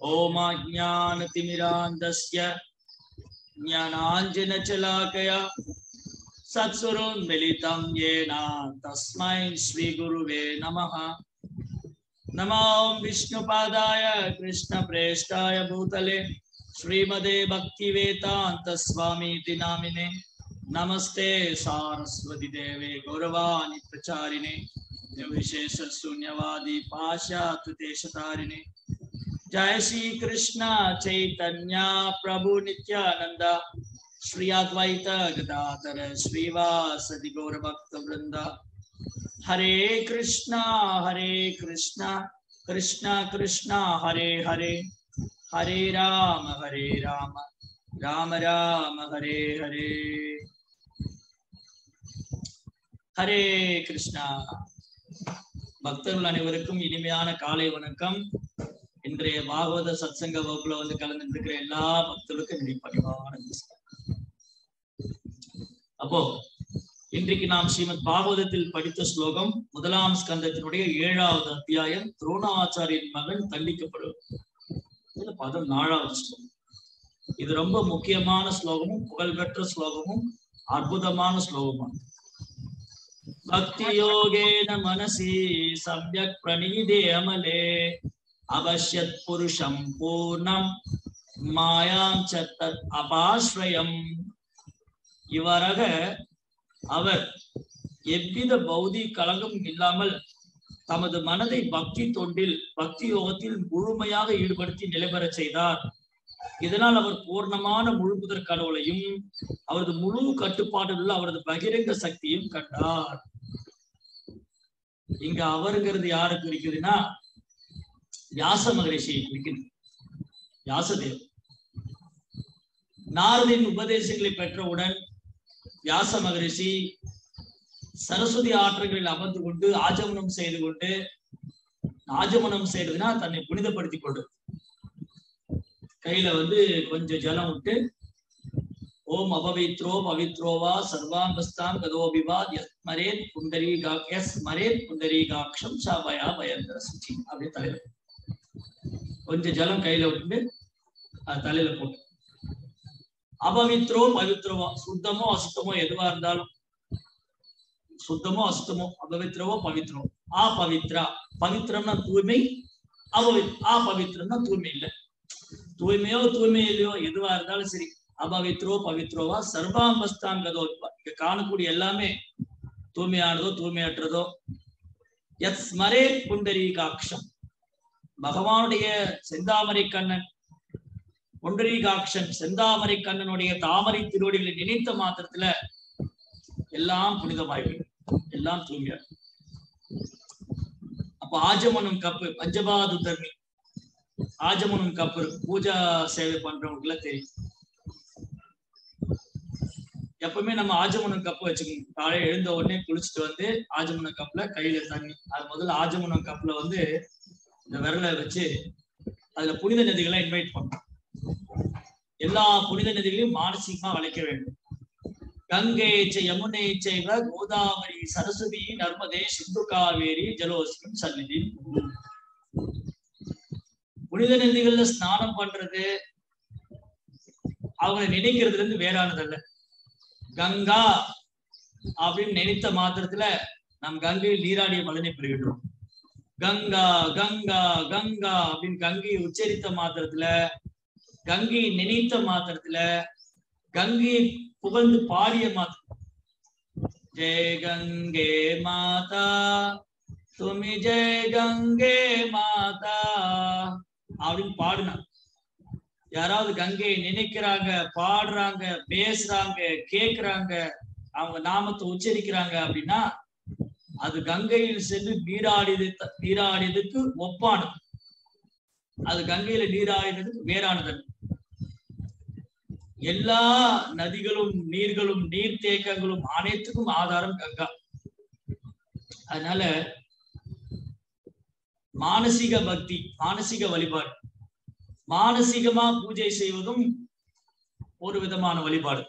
ओमाज्ञानतिमिरान्धस्य ज्ञानाञ्जनशलाकया सत्स्वरोन्मिलितं येन तस्मै श्रीगुरुवे नमः नमो विष्णुपादाय कृष्णप्रेष्ठाय भूतले श्रीमदे भक्तिवेदान्तस्वामीति नामिने नमस्ते सारस्वती देवे गौरवाणि प्रचारिणे विशेष शून्यवादी पाशात देशतारिणे जय श्री कृष्ण चैतन्य प्रभु नित्यानंद श्री अद्वैत गदाधर श्रीवासदि गौर भक्त वृंद हरे कृष्णा हरे कृष्णा कृष्णा कृष्णा हरे हरे हरे राम हरे राम राम राम हरे हरे ஹரே கிருஷ்ணா பக்தர்கள் அனைவருக்கும் இனிமையான காலை வணக்கம் இன்றைய பாகவத சத்சங்க வகுப்புல வந்து கலந்து இருக்கிற எல்லா பக்தர்களுக்கும் என்னுடைய பணிவான நமஸ்காரம். அப்போ இன்றைக்கு நாம் ஸ்ரீமத் பாகவதத்தில் படித்த ஸ்லோகம் முதலாம் ஸ்கந்தத்தினுடைய ஏழாவது அத்தியாயம் துரோணாச்சாரியின் மகன் தண்டிக்கப்படுவது இதுல பதம் நாலாவது ஸ்லோகம் இது ரொம்ப முக்கியமான ஸ்லோகமும் புகழ்பெற்ற ஸ்லோகமும் அற்புதமான ஸ்லோகமும் பக்தி யோகேன மனசி சம்யக் பிரணீதே அமலே அவசியத் புருஷம் பூர்ணம் மாயாம் சத்தத் அபாஸ்ரயம் இவ்வாறாக அவர் எவ்வித பௌதி கலங்கம் இல்லாமல் தமது மனதை பக்தி தொண்டில் பக்தி யோகத்தில் முழுமையாக ஈடுபடுத்தி நிலைபெறச் செய்தார் இதனால் அவர் பூர்ணமான முழுமுதற் கடவுளையும் அவரது முழு கட்டுப்பாட்டில் உள்ள அவரது பகிரங்க சக்தியும் கண்டார் இங்க அவருங்கிறது யாரை குறிக்குதுன்னா வியாச மகரிஷியை குறிக்குது வியாசதேவ் நாரதின் உபதேசங்களை பெற்றவுடன் வியாச மகரிஷி சரஸ்வதி ஆற்றங்களில் அமர்ந்து கொண்டு ஆஜமனம் செய்து கொண்டு ஆஜமனம் செய்யறதுன்னா தன்னை புனிதப்படுத்திக் கொள்றது கையில வந்து கொஞ்சம் ஜலம் விட்டு ஓம் அபவித்ரோ பவித்ரோவா சர்வாங்கஸ்தாம் கதோபிவா எஸ் மரேத் புண்டரீகா எஸ் மரேத் புண்டரீகாட்சம் சாபயா பயங்கர சுச்சி அப்படியே தலையில கொஞ்சம் ஜலம் கையில விட்டு அது தலையில போட்டு அபவித்ரோ பவித்ரோவா சுத்தமோ அசுத்தமோ எதுவா இருந்தாலும் சுத்தமோ அசுத்தமோ அபவித்ரவோ பவித்ரோ ஆ பவித்ரா பவித்ரம்னா தூய்மை அபவி ஆ பவித்ரம்னா தூய்மை இல்லை தூய்மையோ தூய்மை இல்லையோ எதுவா இருந்தாலும் சரி அபவித்ரோ பவித்ரோவா சர்வாம்பஸ்தாங்கதோ இங்க காணக்கூடிய எல்லாமே தூய்மையானதோ தூய்மையற்றதோ எத் ஸ்மரே புண்டரீகாட்சம் பகவானுடைய செந்தாமரை கண்ணன் புண்டரீகாட்சன் செந்தாமரை கண்ணனுடைய தாமரை திருவடிகளை நினைத்த மாத்திரத்துல எல்லாம் புனிதமாய்விடும் எல்லாம் தூய்மையா அப்ப ஆஜமனம் கப்பு பஞ்சபாது தர்மி ஆஜமனம் கப்பு பூஜா சேவை பண்றவங்களுக்கு தெரியும் எப்பவுமே நம்ம ஆஜமனம் கப்பு வச்சுக்கணும் காலையில எழுந்த உடனே குளிச்சுட்டு வந்து ஆஜமனம் கப்ல கையில தண்ணி அது முதல்ல ஆஜமனம் கப்ல வந்து இந்த விரலை வச்சு அதுல புனித நதிகளை இன்வைட் பண்ணணும் எல்லா புனித நதிகளையும் மானசீகமா வளைக்க வேண்டும் கங்கை யமுனை செய்வ கோதாவரி சரஸ்வதி நர்மதே சிந்து காவேரி ஜலோஸ்மின் சந்நிதி புனித நதிகள்ல ஸ்நானம் பண்றது அவங்களை நினைக்கிறதுல இருந்து வேறானதல்ல கங்கா அப்படின்னு நினைத்த மாத்திரத்துல நம் கங்கையில் நீராடிய பலனை பெறுகின்றோம் கங்கா கங்கா கங்கா அப்படின்னு கங்கையை உச்சரித்த மாத்திரத்துல கங்கையை நினைத்த மாத்திரத்துல கங்கையை புகழ்ந்து பாடிய மாத்திரம் ஜெய கங்கே மாதா துமி ஜெய கங்கே மாதா அப்படின்னு பாடினான் யாராவது கங்கையை நினைக்கிறாங்க பாடுறாங்க பேசுறாங்க கேக்குறாங்க அவங்க நாமத்தை உச்சரிக்கிறாங்க அப்படின்னா அது கங்கையில் சென்று நீராடியது நீராடியதுக்கு ஒப்பானது அது கங்கையில நீராடினதுக்கு வேறானது எல்லா நதிகளும் நீர்களும் நீர்த்தேக்கங்களும் அனைத்துக்கும் ஆதாரம் கங்கா அதனால மானசீக பக்தி மானசீக வழிபாடு மானசீகமா பூஜை செய்வதும் ஒரு விதமான வழிபாடு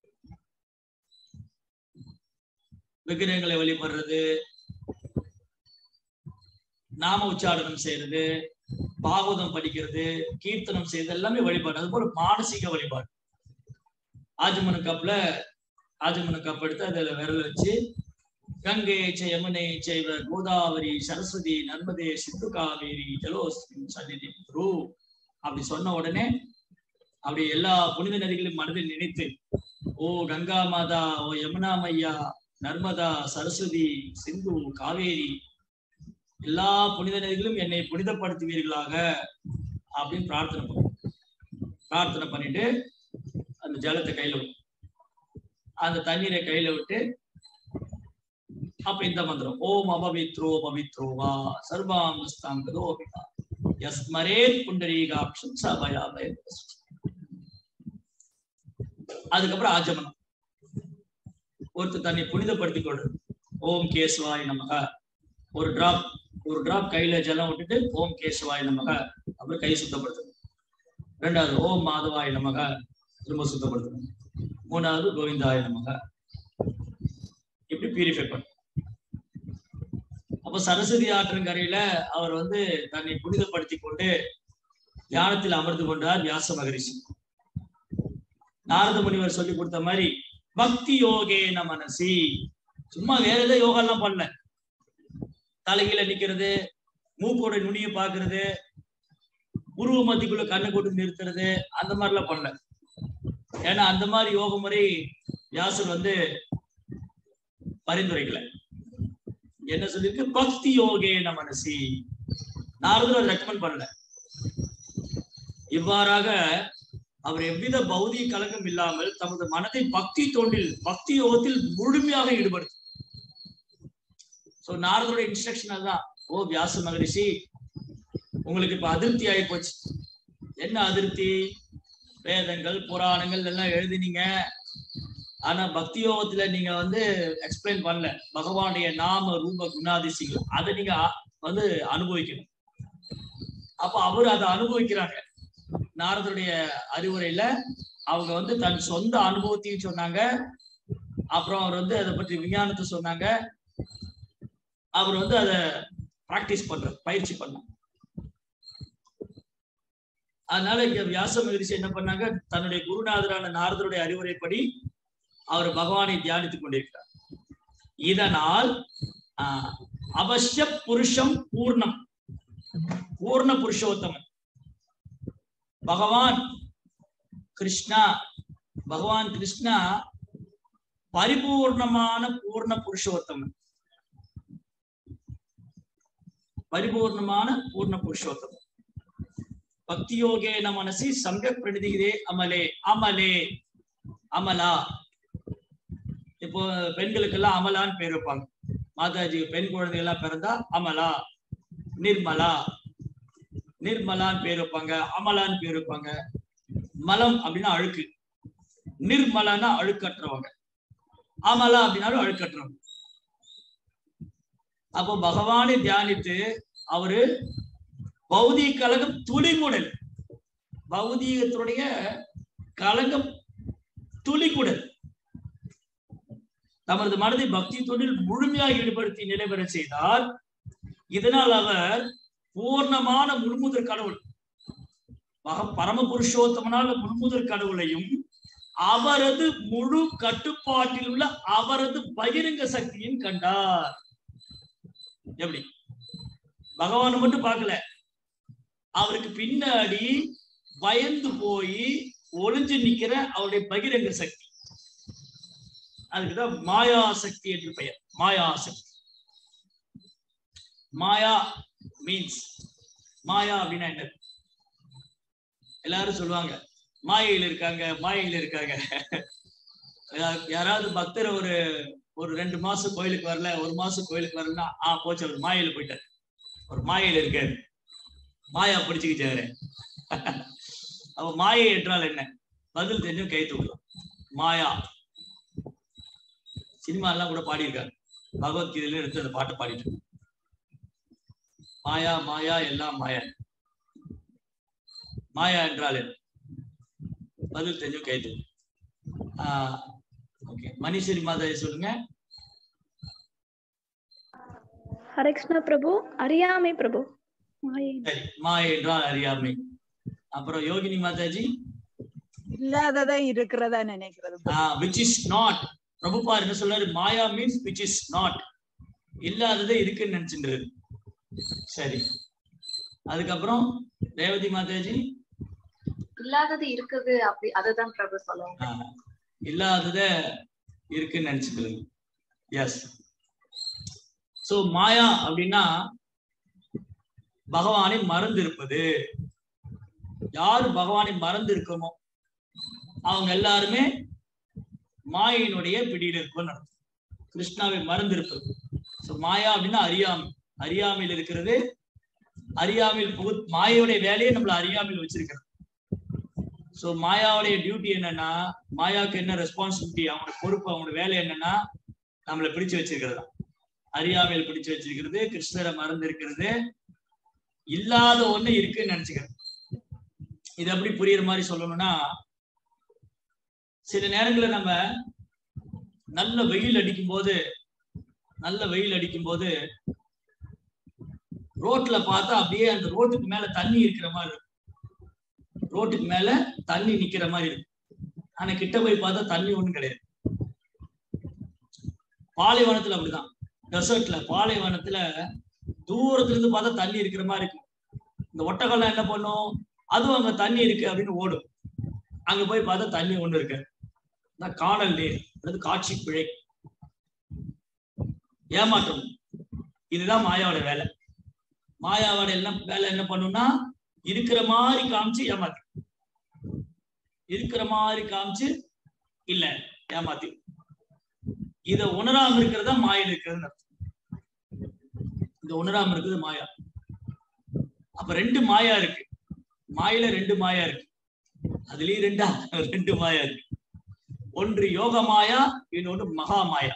விக்கிரகங்களை வழிபடுறது நாம உச்சாடனம் செய்யறது பாகவதம் படிக்கிறது கீர்த்தனம் செய்வது எல்லாமே வழிபாடு அது போல மானசீக வழிபாடு ஆஜமன கப்ல ஆஜமன கப் எடுத்து அதுல விரல் வச்சு கங்கை செ யமுனை செய்வ கோதாவரி சரஸ்வதி நர்மதே சிந்து காவேரி ஜலோஸ்மின் சன்னிதி குரு அப்படி சொன்ன உடனே அப்படி எல்லா புனித நதிகளையும் மனதில் நினைத்து ஓ கங்கா மாதா ஓ யமுனா மையா நர்மதா சரஸ்வதி சிந்து காவேரி எல்லா புனித நதிகளும் என்னை புனிதப்படுத்துவீர்களாக அப்படின்னு பிரார்த்தனை பண்ணும் பிரார்த்தனை பண்ணிட்டு அந்த ஜலத்தை கையில விடும் அந்த தண்ணீரை கையில விட்டு அப்ப இந்த மந்திரம் ஓம் அபவித்ரோ பவித்ரோவா சர்வாமஸ்தாங்கதோ யஸ்மரேத் புண்டரீகாட்சம் சபயாபய அதுக்கப்புறம் ஆஜமனம் ஒருத்தர் தன்னை புனிதப்படுத்திக் கொள்றது ஓம் கேசுவாய் நமக ஒரு டிராப் ஒரு டிராப் கையில ஜலம் விட்டுட்டு ஓம் கேசுவாய் நமக அப்புறம் கை சுத்தப்படுத்தணும் ரெண்டாவது ஓம் மாதவாய் நமக திரும்ப சுத்தப்படுத்தணும் மூணாவது கோவிந்தாய நமக இப்படி பியூரிஃபை பண்ணும் அப்ப சரஸ்வதி ஆற்றங்கரையில அவர் வந்து தன்னை புனிதப்படுத்தி கொண்டு தியானத்தில் அமர்ந்து கொண்டார் வியாச மகரிஷி நாரத முனிவர் சொல்லி கொடுத்த மாதிரி பக்தி யோகே மனசி சும்மா வேற ஏதோ யோகா எல்லாம் பண்ணல தலைகீழ நிக்கிறது மூக்கோட நுனிய பாக்குறது உருவ மத்திக்குள்ள கண்ணு போட்டு நிறுத்துறது அந்த மாதிரிலாம் பண்ணல ஏன்னா அந்த மாதிரி யோக முறை வியாசர் வந்து பரிந்துரைக்கல என்ன சொல்லிருக்கு பக்தி யோகே மனசி நாரதர் ரெக்கமெண்ட் பண்ணல இவ்வாறாக அவர் எவ்வித பௌதிக கலக்கம் இல்லாமல் தமது மனதை பக்தி தோண்டில் பக்தி யோகத்தில் முழுமையாக ஈடுபடுத்து சோ நாரதோட இன்ஸ்ட்ரக்ஷன் அதுதான் ஓ வியாச மகரிஷி உங்களுக்கு இப்ப அதிருப்தி ஆகி போச்சு என்ன அதிருப்தி வேதங்கள் புராணங்கள் எல்லாம் எழுதினீங்க ஆனா பக்தி யோகத்துல நீங்க வந்து எக்ஸ்பிளைன் பண்ணல பகவானுடைய நாம ரூப குணாதிசயங்கள் அதை நீங்க வந்து அனுபவிக்கணும் அப்ப அவர் அதை அனுபவிக்கிறாங்க நாரதருடைய அறிவுரையில அவங்க வந்து தன் சொந்த அனுபவத்தையும் சொன்னாங்க அப்புறம் அவர் வந்து அதை பற்றி விஞ்ஞானத்தை சொன்னாங்க அவர் வந்து அதை பிராக்டிஸ் பண்ற பயிற்சி பண்ணார் அதனால இங்க வியாச மகிழ்ச்சி என்ன பண்ணாங்க தன்னுடைய குருநாதரான நாரதருடைய அறிவுரைப்படி அவர் பகவானை தியானித்துக் கொண்டிருக்கிறார் இதனால் ஆஹ் அவசிய புருஷம் பூர்ணம் பூர்ண புருஷோத்தமன் பகவான் கிருஷ்ணா பகவான் கிருஷ்ணா பரிபூர்ணமான பூர்ண புருஷோத்தமன் பரிபூர்ணமான பூர்ண புருஷோத்தமன் பக்தி யோகேன மனசி சமயக் பிரணிதிகிறே அமலே அமலே அமலா இப்போ பெண்களுக்கெல்லாம் அமலான்னு பேர் வைப்பாங்க மாதாஜி பெண் குழந்தைகள் எல்லாம் பிறந்தா அமலா நிர்மலா நிர்மலான்னு பேர் வைப்பாங்க அமலான்னு பேர் வைப்பாங்க மலம் அப்படின்னா அழுக்கு நிர்மலானா அழுக்கற்றவங்க அமலா அப்படின்னாலும் அழுக்கற்றவங்க அப்போ பகவானை தியானித்து அவரு பௌதிக கழகம் துளிமுடல் பௌதீகத்துடைய கழகம் துளிக்குடல் தமது மனதை பக்தி தொண்டில் முழுமையாக ஈடுபடுத்தி நிலைபெற செய்தார் இதனால் அவர் பூர்ணமான முழுமுதற் கடவுள் பரம புருஷோத்தமனால முழுமுதற் கடவுளையும் அவரது முழு கட்டுப்பாட்டில் உள்ள அவரது பகிரங்க சக்தியும் கண்டார் எப்படி பகவான் மட்டும் பார்க்கல அவருக்கு பின்னாடி பயந்து போய் ஒளிஞ்சு நிக்கிற அவருடைய பகிரங்க சக்தி அதுக்குதான் மாயா சக்தி என்று பெயர் மாயா சக்தி மாயா மீன்ஸ் மாயா அப்படின்னா என்ன எல்லாரும் சொல்லுவாங்க மாயையில் இருக்காங்க மாயையில் இருக்காங்க யாராவது பக்தர் ஒரு ஒரு ரெண்டு மாசம் கோயிலுக்கு வரல ஒரு மாசம் கோயிலுக்கு வரலன்னா ஆ போச்சு அவர் மாயில போயிட்டார் ஒரு மாயையில் இருக்காரு மாயா பிடிச்சுக்கிச்சாரு அப்ப மாயை என்றால் என்ன பதில் தெரிஞ்சும் கை தூக்கலாம் மாயா சினிமா எல்லாம் கூட பாடியிருக்காரு பகவத்கீதையில எடுத்து அந்த பாட்டை பாடிட்டு மாயா மாயா எல்லாம் மாயா மாயா என்றால் என்ன பதில் தெரிஞ்சும் கை தூக்கும் ஆஹ் ஓகே மணிஸ்வரி மாதாஜி சொல்லுங்க ஹரே கிருஷ்ணா பிரபு அறியாமை பிரபு சரி மாயை என்றால் அறியாமை அப்புறம் யோகினி மாதாஜி இல்லாததை இருக்கிறதா நினைக்கிறது விச் இஸ் நாட் பிரபுபார் என்ன சொல்றாரு maya means which is not இல்லாததே இருக்குன்னு நினைச்சுன்றது சரி அதுக்கப்புறம் ரேவதி மாதாஜி இல்லாதது இருக்குது அப்படி அதுதான் பிரபு சொல்லுவாங்க ஆஹ், இல்லாதத இருக்குன்னு நினைச்சுக்கிறது எஸ் சோ மாயா அப்படின்னா பகவானை மறந்து இருப்பது யார் பகவானை மறந்து இருக்கமோ அவங்க எல்லாருமே மாயினுடைய பிடியில் இருப்பது அர்த்தம். கிருஷ்ணாவை மறந்து இருப்பது சோ மாயா அப்படின்னா அறியாமை அறியாமையில் இருக்கிறது அறியாமையில் புகு மாயோடைய வேலையை நம்மள அறியாமையில் வச்சிருக்கிறது சோ மாயாவுடைய டியூட்டி என்னன்னா மாயாவுக்கு என்ன ரெஸ்பான்சிபிலிட்டி அவங்களோட பொறுப்பு அவங்களோட வேலை என்னன்னா நம்மளை பிடிச்சு வச்சிருக்கிறது தான் அறியாமையில் பிடிச்சு வச்சிருக்கிறது கிருஷ்ணரை மறந்து இருக்கிறது இல்லாத ஒண்ணு இருக்குன்னு நினைச்சுக்கிறது இது எப்படி புரியுற மாதிரி சொல்லணும்னா சில நேரங்கள்ல நம்ம நல்ல வெயில் அடிக்கும் போது நல்ல வெயில் அடிக்கும் போது ரோட்ல பார்த்தா அப்படியே அந்த ரோட்டுக்கு மேல தண்ணி இருக்கிற மாதிரி இருக்கும் ரோட்டுக்கு மேல தண்ணி நிக்கிற மாதிரி இருக்கும் ஆனா கிட்ட போய் பார்த்தா தண்ணி ஒண்ணும் கிடையாது பாலைவனத்துல அப்படிதான் டெசர்ட்ல பாலைவனத்துல தூரத்துல இருந்து பார்த்தா தண்ணி இருக்கிற மாதிரி இருக்கும் இந்த ஒட்டகம்லாம் என்ன பண்ணும் அதுவும் அங்க தண்ணி இருக்கு அப்படின்னு ஓடும் அங்க போய் பார்த்தா தண்ணி ஒண்ணு இருக்கு அதான் காணல் நீர் அல்லது காட்சி பிழை ஏமாற்றம் இதுதான் மாயாவோட வேலை மாயாவோட என்ன வேலை என்ன பண்ணும்னா இருக்கிற மாதிரி காமிச்சு ஏமாத்து இருக்கிற மாதிரி காமிச்சு இல்ல ஏமாத்தி இத உணராம இருக்கிறதா மாயில் இருக்கிறது இந்த உணராம இருக்குது மாயா அப்ப ரெண்டு மாயா இருக்கு மாயில ரெண்டு மாயா இருக்கு அதுலயும் ரெண்டா ரெண்டு மாயா இருக்கு ஒன்று யோக மாயா இன்னொன்று மகா மாயா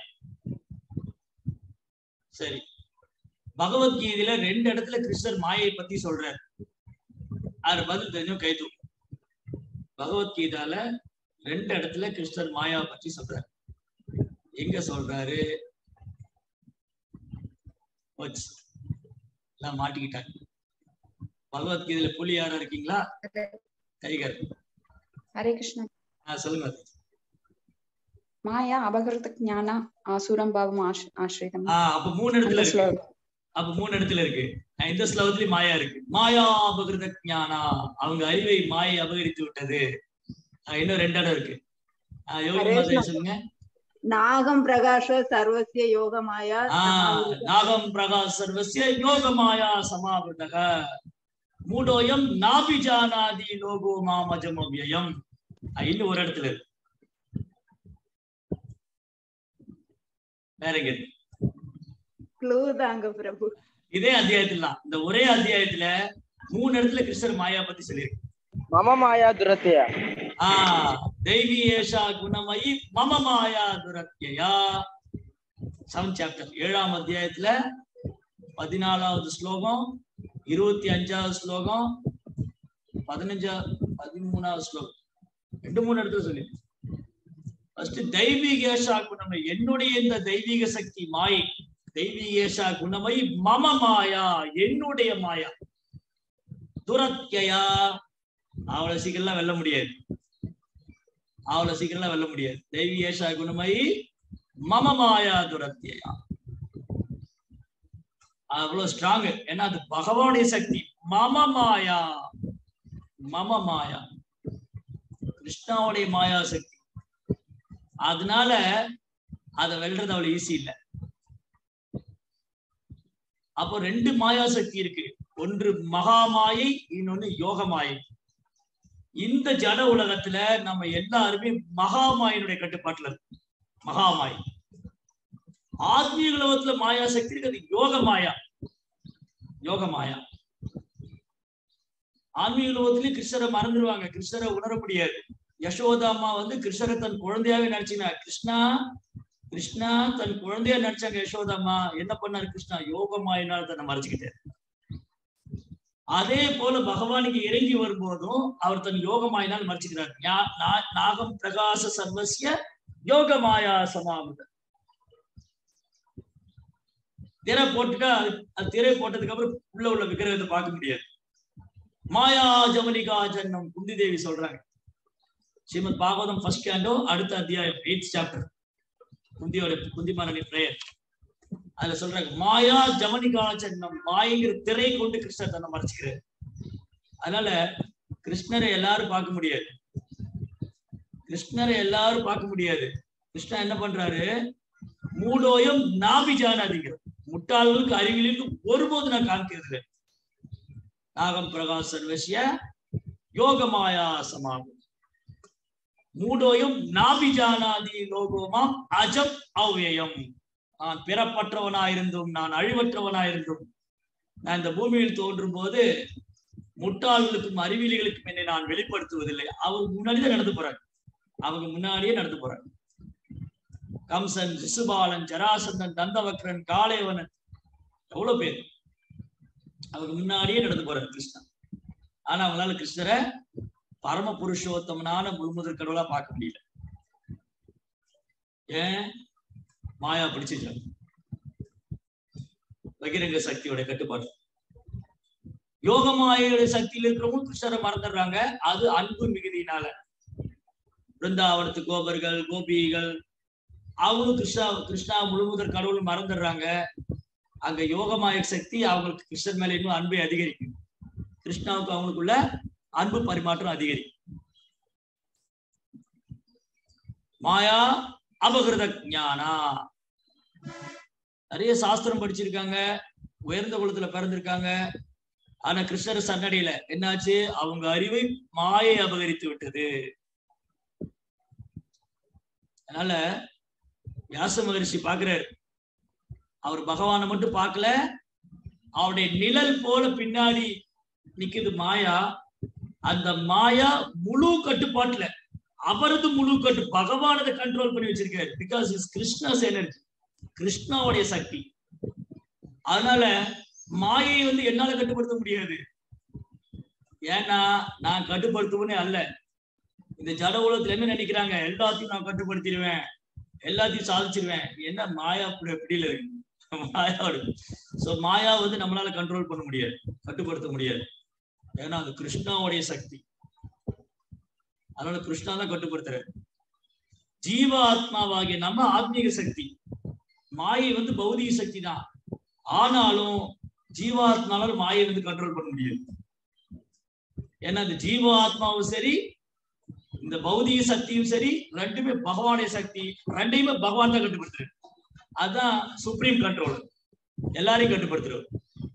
சரி பகவத்கீதையில ரெண்டு இடத்துல கிருஷ்ணர் மாயை பத்தி சொல்றாரு அது பதில் தெரிஞ்சும் கை தூக்கும் பகவத்கீதால ரெண்டு இடத்துல கிருஷ்ணர் மாயா பற்றி சொல்றாரு எங்க சொல்றாரு போச்சு. எல்லாம் மாட்டிக்கிட்டாங்க பகவத்கீதையில புலி யாரா இருக்கீங்களா டைகர் ಹರೇ ಕೃಷ್ಣ ஆஹ் சொல்லுங்க ಮಾಯಾ ಅಪಹೃತ ಜ್ಞಾನ ಆಸುರಂ ಭಾವಂ ಆಶ್- ಆಶ್ರಿತಂ ஆஹ் அப்ப மூணு இடத்துல அந்த இருக்கு ஸ்லோகம் அப்ப மூணு இடத்துல இருக்கு அஹ் இந்த ஸ்லோகத்திலயும் மாயா இருக்கு மாயா அபகிருத ஞானா அவங்க அறிவை மாயை அபகரித்து விட்டது அஹ் இன்னும் ரெண்டு இடம் இருக்கு அஹ் யோகி ஹரே மாதா கிருஷ்ணா. சொல்லுங்க நாகம் பிரகாஷ சர்வசிய யோகமாயா ஆஹ் நாகம் பிரகாஷ் சர்வசிய யோக மாயா சமாவிருதக மூடோயம் நாபிஜானாதி லோகோ மாமஜம் அவ்யயம் அஹ் இன்னும் ஒரு இடத்துல இருக்கு வேற எங்க இருக்கு? க்ளூ தாங்க பிரபு இதே அத்தியாயத்துல தான் இந்த ஒரே அத்தியாயத்துல மூணு இடத்துல கிருஷ்ணர் மாயா பத்தி சொல்லியிருக்கு मम माया दुरतया ஆஹ் தெய்வி ஏஷா குணமயி மம மாயா துரத்யா செவன் சாப்டர் ஏழாம் அத்தியாயத்துல பதினாலாவது ஸ்லோகம் இருபத்தி அஞ்சாவது ஸ்லோகம் பதினஞ்சா பதிமூணாவது ஸ்லோகம் ரெண்டு மூணு இடத்துல சொல்லி ஃபர்ஸ்ட் தெய்வீகேஷா குணமை என்னுடைய இந்த தெய்வீக சக்தி மாயை தெய்வீகேஷா குணமை மம மாயா என்னுடைய மாயா துரத்யா அவ்வளவு சீக்கிரம்லாம் வெல்ல முடியாது அவ்வளவு சீக்கிரம்லாம் வெல்ல முடியாது தெய்வீகேஷா குணமயி மம மாயா துரத்தியா அவ்வளவு ஸ்ட்ராங் ஏன்னா அது பகவானுடைய சக்தி மம மாயா மம மாயா கிருஷ்ணாவுடைய மாயா சக்தி அதனால அதை வெல்றது அவ்வளவு ஈஸி இல்ல அப்போ ரெண்டு மாயா சக்தி இருக்கு ஒன்று மகா மாயை இன்னொன்னு யோக மாயை இந்த ஜட உலகத்துல நம்ம எல்லாருமே மகாமாயினுடைய கட்டுப்பாட்டுல இருக்கு மகாமாய் ஆத்மீக உலகத்துல மாயா சக்தி இருக்கு அது யோக மாயா யோக மாயா ஆன்மீக உலகத்திலயும் கிருஷ்ணரை மறந்துடுவாங்க கிருஷ்ணரை உணர முடியாது யசோதா அம்மா வந்து கிருஷ்ணரை தன் குழந்தையாவே நினைச்சினா கிருஷ்ணா கிருஷ்ணா தன் குழந்தையா நினைச்சாங்க யசோதா அம்மா என்ன பண்ணாரு கிருஷ்ணா யோக மாயினால் தன்னை மறைச்சுக்கிட்டாரு அதே போல பகவானுக்கு இறங்கி வரும்போதும் அவர் தன் யோகமாயினால் மறைச்சுக்கிறார் ஞா- நா- நாகம் பிரகாச சர்வசிய யோகமாயா சமாவித திரை போட்டுட்டா அது- அது திரை போட்டதுக்கு அப்புறம் உள்ள உள்ள விக்கிரகத்தை பார்க்க முடியாது மாயா ஜமனிகா ஜன்னம் குந்தி தேவி சொல்றாங்க ஸ்ரீமத் பாகவதம் ஃபர்ஸ்ட் கேண்டோ அடுத்த அத்தியாயம் எயிட் சாப்டர் குந்தியோட குந்தி மரணி பிரேயர் அதுல சொல்றாங்க மாயா ஜமனிகா ஜன்னம் மாயங்கிற திரை கொண்டு கிருஷ்ணர் தன்னை மறைச்சுக்கிறார் அதனால கிருஷ்ணரை எல்லாரும் பார்க்க முடியாது கிருஷ்ணரை எல்லாரும் பார்க்க முடியாது கிருஷ்ணா என்ன பண்றாரு மூடோயம் நாபிஜானாதிங்க முட்டாள்களுக்கு அறிவியலுக்கு ஒருபோது நான் காமிக்கிறது இல்லை. நாகம் பிரகாசன் விஷய யோகமாயா சமாகம் மூடோயம் நாபிஜானாதி லோகோமாம் அஜம் அவ்யயம் நான் பிறப்பற்றவனாயிருந்தும் நான் அழிவற்றவனாயிருந்தும் நான் இந்த பூமியில் தோன்றும் போது முட்டாள்களுக்கும் அறிவியலிகளுக்கும் என்னை நான் வெளிப்படுத்துவதில்லை அவங்க முன்னாடி தான் நடந்து போறாங்க அவங்க முன்னாடியே நடந்து போறாங்க கம்சன் சிசுபாலன் ஜராசந்தன் தந்தவக்ரன் காளையவனன் எவ்வளவு பேர் அவங்க முன்னாடியே நடந்து போறாரு கிருஷ்ணன் ஆனா அவங்களால கிருஷ்ணரை பரம புருஷோத்தமனான முழுமுதல் கடவுளா பார்க்க முடியல ஏன் மாயா பிடிச்சிருக்காங்க பகிரங்க சக்தியோட கட்டுப்பாடு யோக மாயோட சக்தியில் இருக்கிறவங்க கிருஷ்ணரை மறந்துடுறாங்க அது அன்பு மிகுதியினால பிருந்தாவனத்து கோபர்கள் கோபிகள் அவங்களும் கிருஷ்ணா கிருஷ்ணா முழுமுதற் கடவுள் மறந்துடுறாங்க அங்க யோகமாய சக்தி அவங்களுக்கு கிருஷ்ணன் மேல இன்னும் அன்பை அதிகரிக்கும் கிருஷ்ணாவுக்கு அவங்களுக்குள்ள அன்பு பரிமாற்றம் அதிகரிக்கும் மாயா அபகிருத ஞானா நிறைய சாஸ்திரம் படிச்சிருக்காங்க உயர்ந்த குலத்துல பிறந்திருக்காங்க ஆனா கிருஷ்ணர் சன்னடியில என்னாச்சு அவங்க அறிவை மாயை அபகரித்து விட்டது அதனால வியாச மகரிஷி பாக்குறாரு அவர் பகவானை மட்டும் பார்க்கல அவருடைய நிழல் போல பின்னாடி நிக்குது மாயா அந்த மாயா முழு கட்டுப்பாட்டுல அவரது முழு கட்டு பகவானதை கண்ட்ரோல் பண்ணி வச்சிருக்காரு பிகாஸ் இஸ் கிருஷ்ணாஸ் எனர்ஜி கிருஷ்ணாவுடைய சக்தி அதனால மாயை வந்து என்னால கட்டுப்படுத்த முடியாது ஏன்னா நான் கட்டுப்படுத்துவனே அல்ல இந்த ஜட உலகத்துல என்ன நினைக்கிறாங்க எல்லாத்தையும் நான் கட்டுப்படுத்திடுவேன் எல்லாத்தையும் சாதிச்சிருவேன் என்ன மாயா அப்படி பிடியில இருக்கு மாயாவோட சோ மாயா வந்து நம்மளால கண்ட்ரோல் பண்ண முடியாது கட்டுப்படுத்த முடியாது ஏன்னா அது கிருஷ்ணாவுடைய சக்தி அதனால கிருஷ்ணா தான் கட்டுப்படுத்துறாரு ஜீவ ஆத்மாவாகிய நம்ம ஆத்மீக சக்தி மாயை வந்து பௌதிக சக்தி தான் ஆனாலும் ஜீவாத்மாவால மாயை வந்து கண்ட்ரோல் பண்ண முடியாது ஏன்னா இந்த ஜீவ ஆத்மாவும் சரி இந்த பௌதிக சக்தியும் சரி ரெண்டுமே பகவானுடைய சக்தி ரெண்டையுமே பகவான் தான் கட்டுப்படுத்துறாரு அதுதான் சுப்ரீம் கண்ட்ரோல் எல்லாரையும் கட்டுப்படுத்துறவர்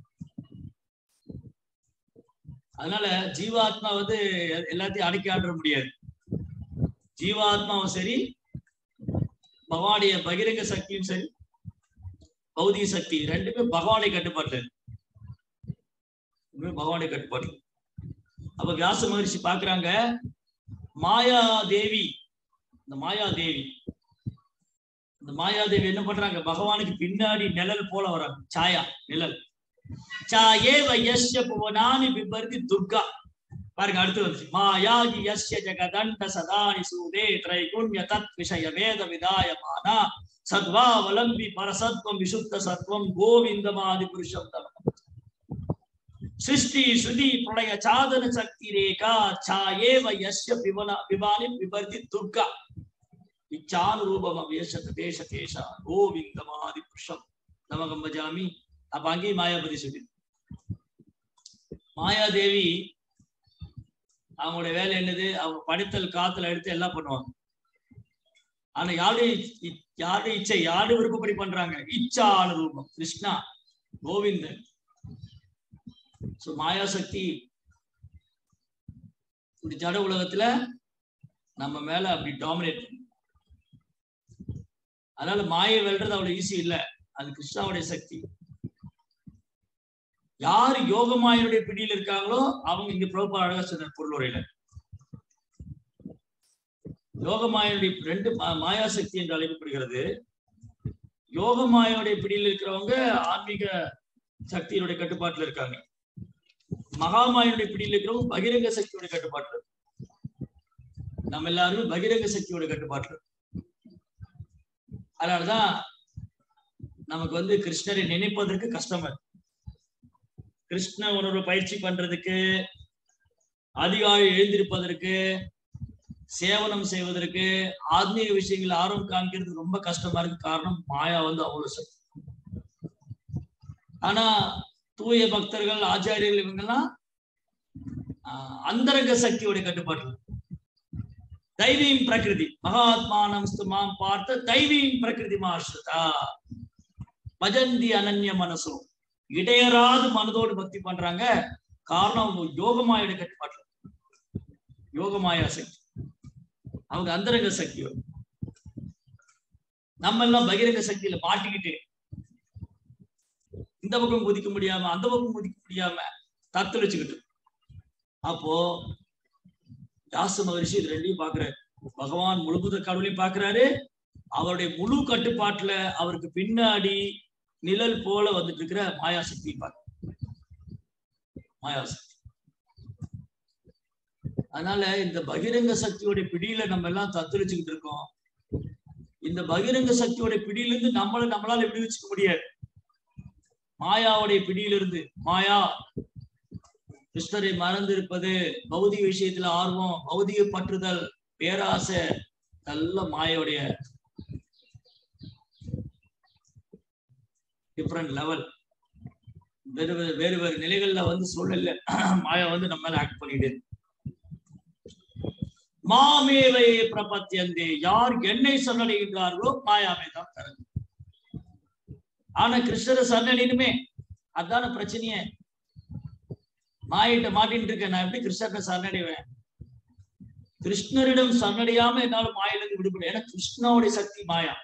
அதனால ஜீவாத்மா வந்து எல்லாத்தையும் அடக்கி ஆட முடியாது ஜீவாத்மாவும் சரி பகவானுடைய பகிரங்க சக்தியும் சரி பௌதிக சக்தி ரெண்டுமே பகவானை கட்டுப்பாட்டு ரெண்டுமே பகவானை கட்டுப்பாட்டு அப்ப வியாச மகரிஷி பாக்குறாங்க மாயா தேவி இந்த மாயா தேவி இந்த மாயாதேவி என்ன பண்றாங்க பகவானுக்கு பின்னாடி நிழல் போல வராங்க சாயா நிழல் சாயே வயஸ்ய புவனானி பிபர்தி துர்கா பாருங்க அடுத்து வந்து மாயாகி யஸ்ய ஜகதண்ட சதானி சூதே திரைகுண்ய தத் விஷய வேத விதாயமானா சத்வாவலம்பி பரசத்வம் விசுத்த சத்வம் கோவிந்தமாதி புருஷம் தமம் சிருஷ்டி ஸ்ருதி பிரளய சாதன சக்தி ரேகா சாயேவ யஸ்ய பிவன பிவானி பிபர்தி துர்கா இச்சானுரூபம் அவ்யசத தேச தேசா கோவிந்தமாதி புருஷம் நமகம் பஜாமி அப்ப அங்கேயும் மாயாபதி சொல்லி மாயாதேவி அவங்களுடைய வேலை என்னது அவங்க படைத்தல் காத்தல் எடுத்து எல்லாம் பண்ணுவாங்க ஆனா யாருடைய இ- யாருடைய இச்சை யாருடைய விருப்பப்படி பண்றாங்க இச்சா அனுரூபம் கிருஷ்ணா கோவிந்தன் சோ மாயாசக்தி இந்த ஜட உலகத்துல நம்ம மேல அப்படி டாமினேட் அதனால மாயை வெல்றது அவ்வளவு ஈஸி இல்ல அது கிருஷ்ணாவுடைய சக்தி யார் யோகமாயனுடைய பிடியில் இருக்காங்களோ அவங்க இங்க பிரபா அழகா சொன்னார் பொருளுரையில யோகமாயனுடைய ரெண்டு மா- மாயா சக்தி என்று அழைக்கப்படுகிறது யோகமாயனுடைய பிடியில் இருக்கிறவங்க ஆன்மீக சக்தியினுடைய கட்டுப்பாட்டுல இருக்காங்க மகாமாயனுடைய பிடியில் இருக்கிறவங்க பகிரங்க சக்தியோட கட்டுப்பாட்டுல இருக்காங்க. நம்ம எல்லாருமே பகிரங்க சக்தியோட கட்டுப்பாட்டுல இருக்கோம். அதனாலதான் நமக்கு வந்து கிருஷ்ணரை நினைப்பதற்கு கஷ்டமா இருக்கு கிருஷ்ண உணர்வு பயிற்சி பண்றதுக்கு அதிகாலை எழுந்திருப்பதற்கு சேவனம் செய்வதற்கு ஆத்மீக விஷயங்கள் ஆர்வம் காமிக்கிறதுக்கு ரொம்ப கஷ்டமா இருக்கு காரணம் மாயா வந்து அவ்வளவு சக்தி ஆனா தூய பக்தர்கள் ஆச்சாரியர்கள் இவங்கெல்லாம் ஆஹ், அந்தரங்க சக்தியோட கட்டுப்பாட்டு தைவீம் பிரகிருதி மகாத்மானம் மாம் பார்த்த தைவீம் பிரகிருதி மாஸ்ருதா பஜந்தி அனன்ய மனசோ இடையராது மனதோடு பக்தி பண்றாங்க காரணம் அவங்க யோகமாயோட கட்டுப்பாட்டு யோகமாயா சக்தி அவங்க அந்தரங்க சக்தியோட நம்ம எல்லாம் பகிரங்க சக்தியில மாட்டிக்கிட்டு இந்த பக்கம் குதிக்க முடியாம அந்த பக்கம் குதிக்க முடியாம தத்தளிச்சுக்கிட்டு அப்போ தாச மகரிஷி இது ரெண்டையும் பாக்குறாரு பகவான் முழுமுத கடவுளையும் பாக்குறாரு அவருடைய முழு கட்டுப்பாட்டுல அவருக்கு பின்னாடி நிழல் போல வந்துட்டு இருக்கிற மாயாசக்தி பார்க்க மாயாசக்தி அதனால இந்த பகிரங்க சக்தியோட பிடியில நம்ம எல்லாம் தத்தளிச்சுக்கிட்டு இருக்கோம் இந்த பகிரங்க சக்தியோட பிடியிலிருந்து நம்மள நம்மளால விடுவிச்சுக்க முடியாது மாயாவுடைய பிடியிலிருந்து மாயா கிருஷ்ணரை மறந்து இருப்பது பௌதிக விஷயத்துல ஆர்வம் பௌதிக பற்றுதல் பேராசை நல்ல மாயோடைய டிஃப்ரெண்ட் லெவல் வேறு வேறு வேறு வேறு நிலைகள்ல வந்து சூழல்ல மாயா வந்து நம்ம மேல ஆக்ட் பண்ணிட்டு இருக்கு. மாமேவை பிரபத்தியந்தே யார் என்னை சரணடைகின்றார்களோ மாயாவை தான் தரது ஆனா கிருஷ்ணரை சரணடையணுமே அதான பிரச்சனையே மாயிட்ட மாட்டின்னு இருக்கேன் நான் எப்படி கிருஷ்ணரை சரணடைவேன் கிருஷ்ணரிடம் சரணடையாம என்னால மாயிலிருந்து விடுபட ஏன்னா கிருஷ்ணாவுடைய சக்தி மாயா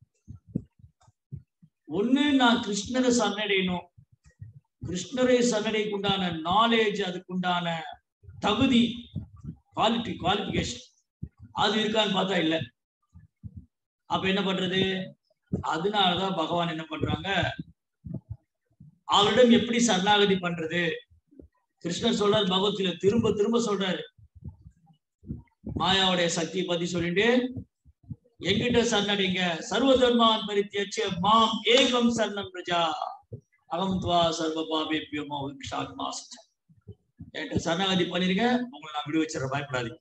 ஒண்ணு நான் கிருஷ்ணரை சரணடையணும் கிருஷ்ணரை சரணடைக்கு உண்டான நாலேஜ் அதுக்குண்டான தகுதி குவாலிட்டி குவாலிபிகேஷன் அது இருக்கான்னு பார்த்தா இல்ல அப்ப என்ன பண்றது அதனாலதான் பகவான் என்ன பண்றாங்க அவரிடம் எப்படி சரணாகதி பண்றது கிருஷ்ணர் சொல்றாரு பகவத்கீதை திரும்ப திரும்ப சொல்றாரு மாயாவுடைய சக்தியை பத்தி சொல்லிட்டு எங்கிட்ட சரணடைங்க சர்வ தர்மான் பரித்தியச்ச மாம் ஏகம் சரணம் பிரஜா அகம் துவா சர்வ பாபேபியமோ விக்ஷாத் மாசம் என்கிட்ட சரணாகதி பண்ணிருங்க உங்களை நான் விடு வச்சிடறேன் பயப்படாதீங்க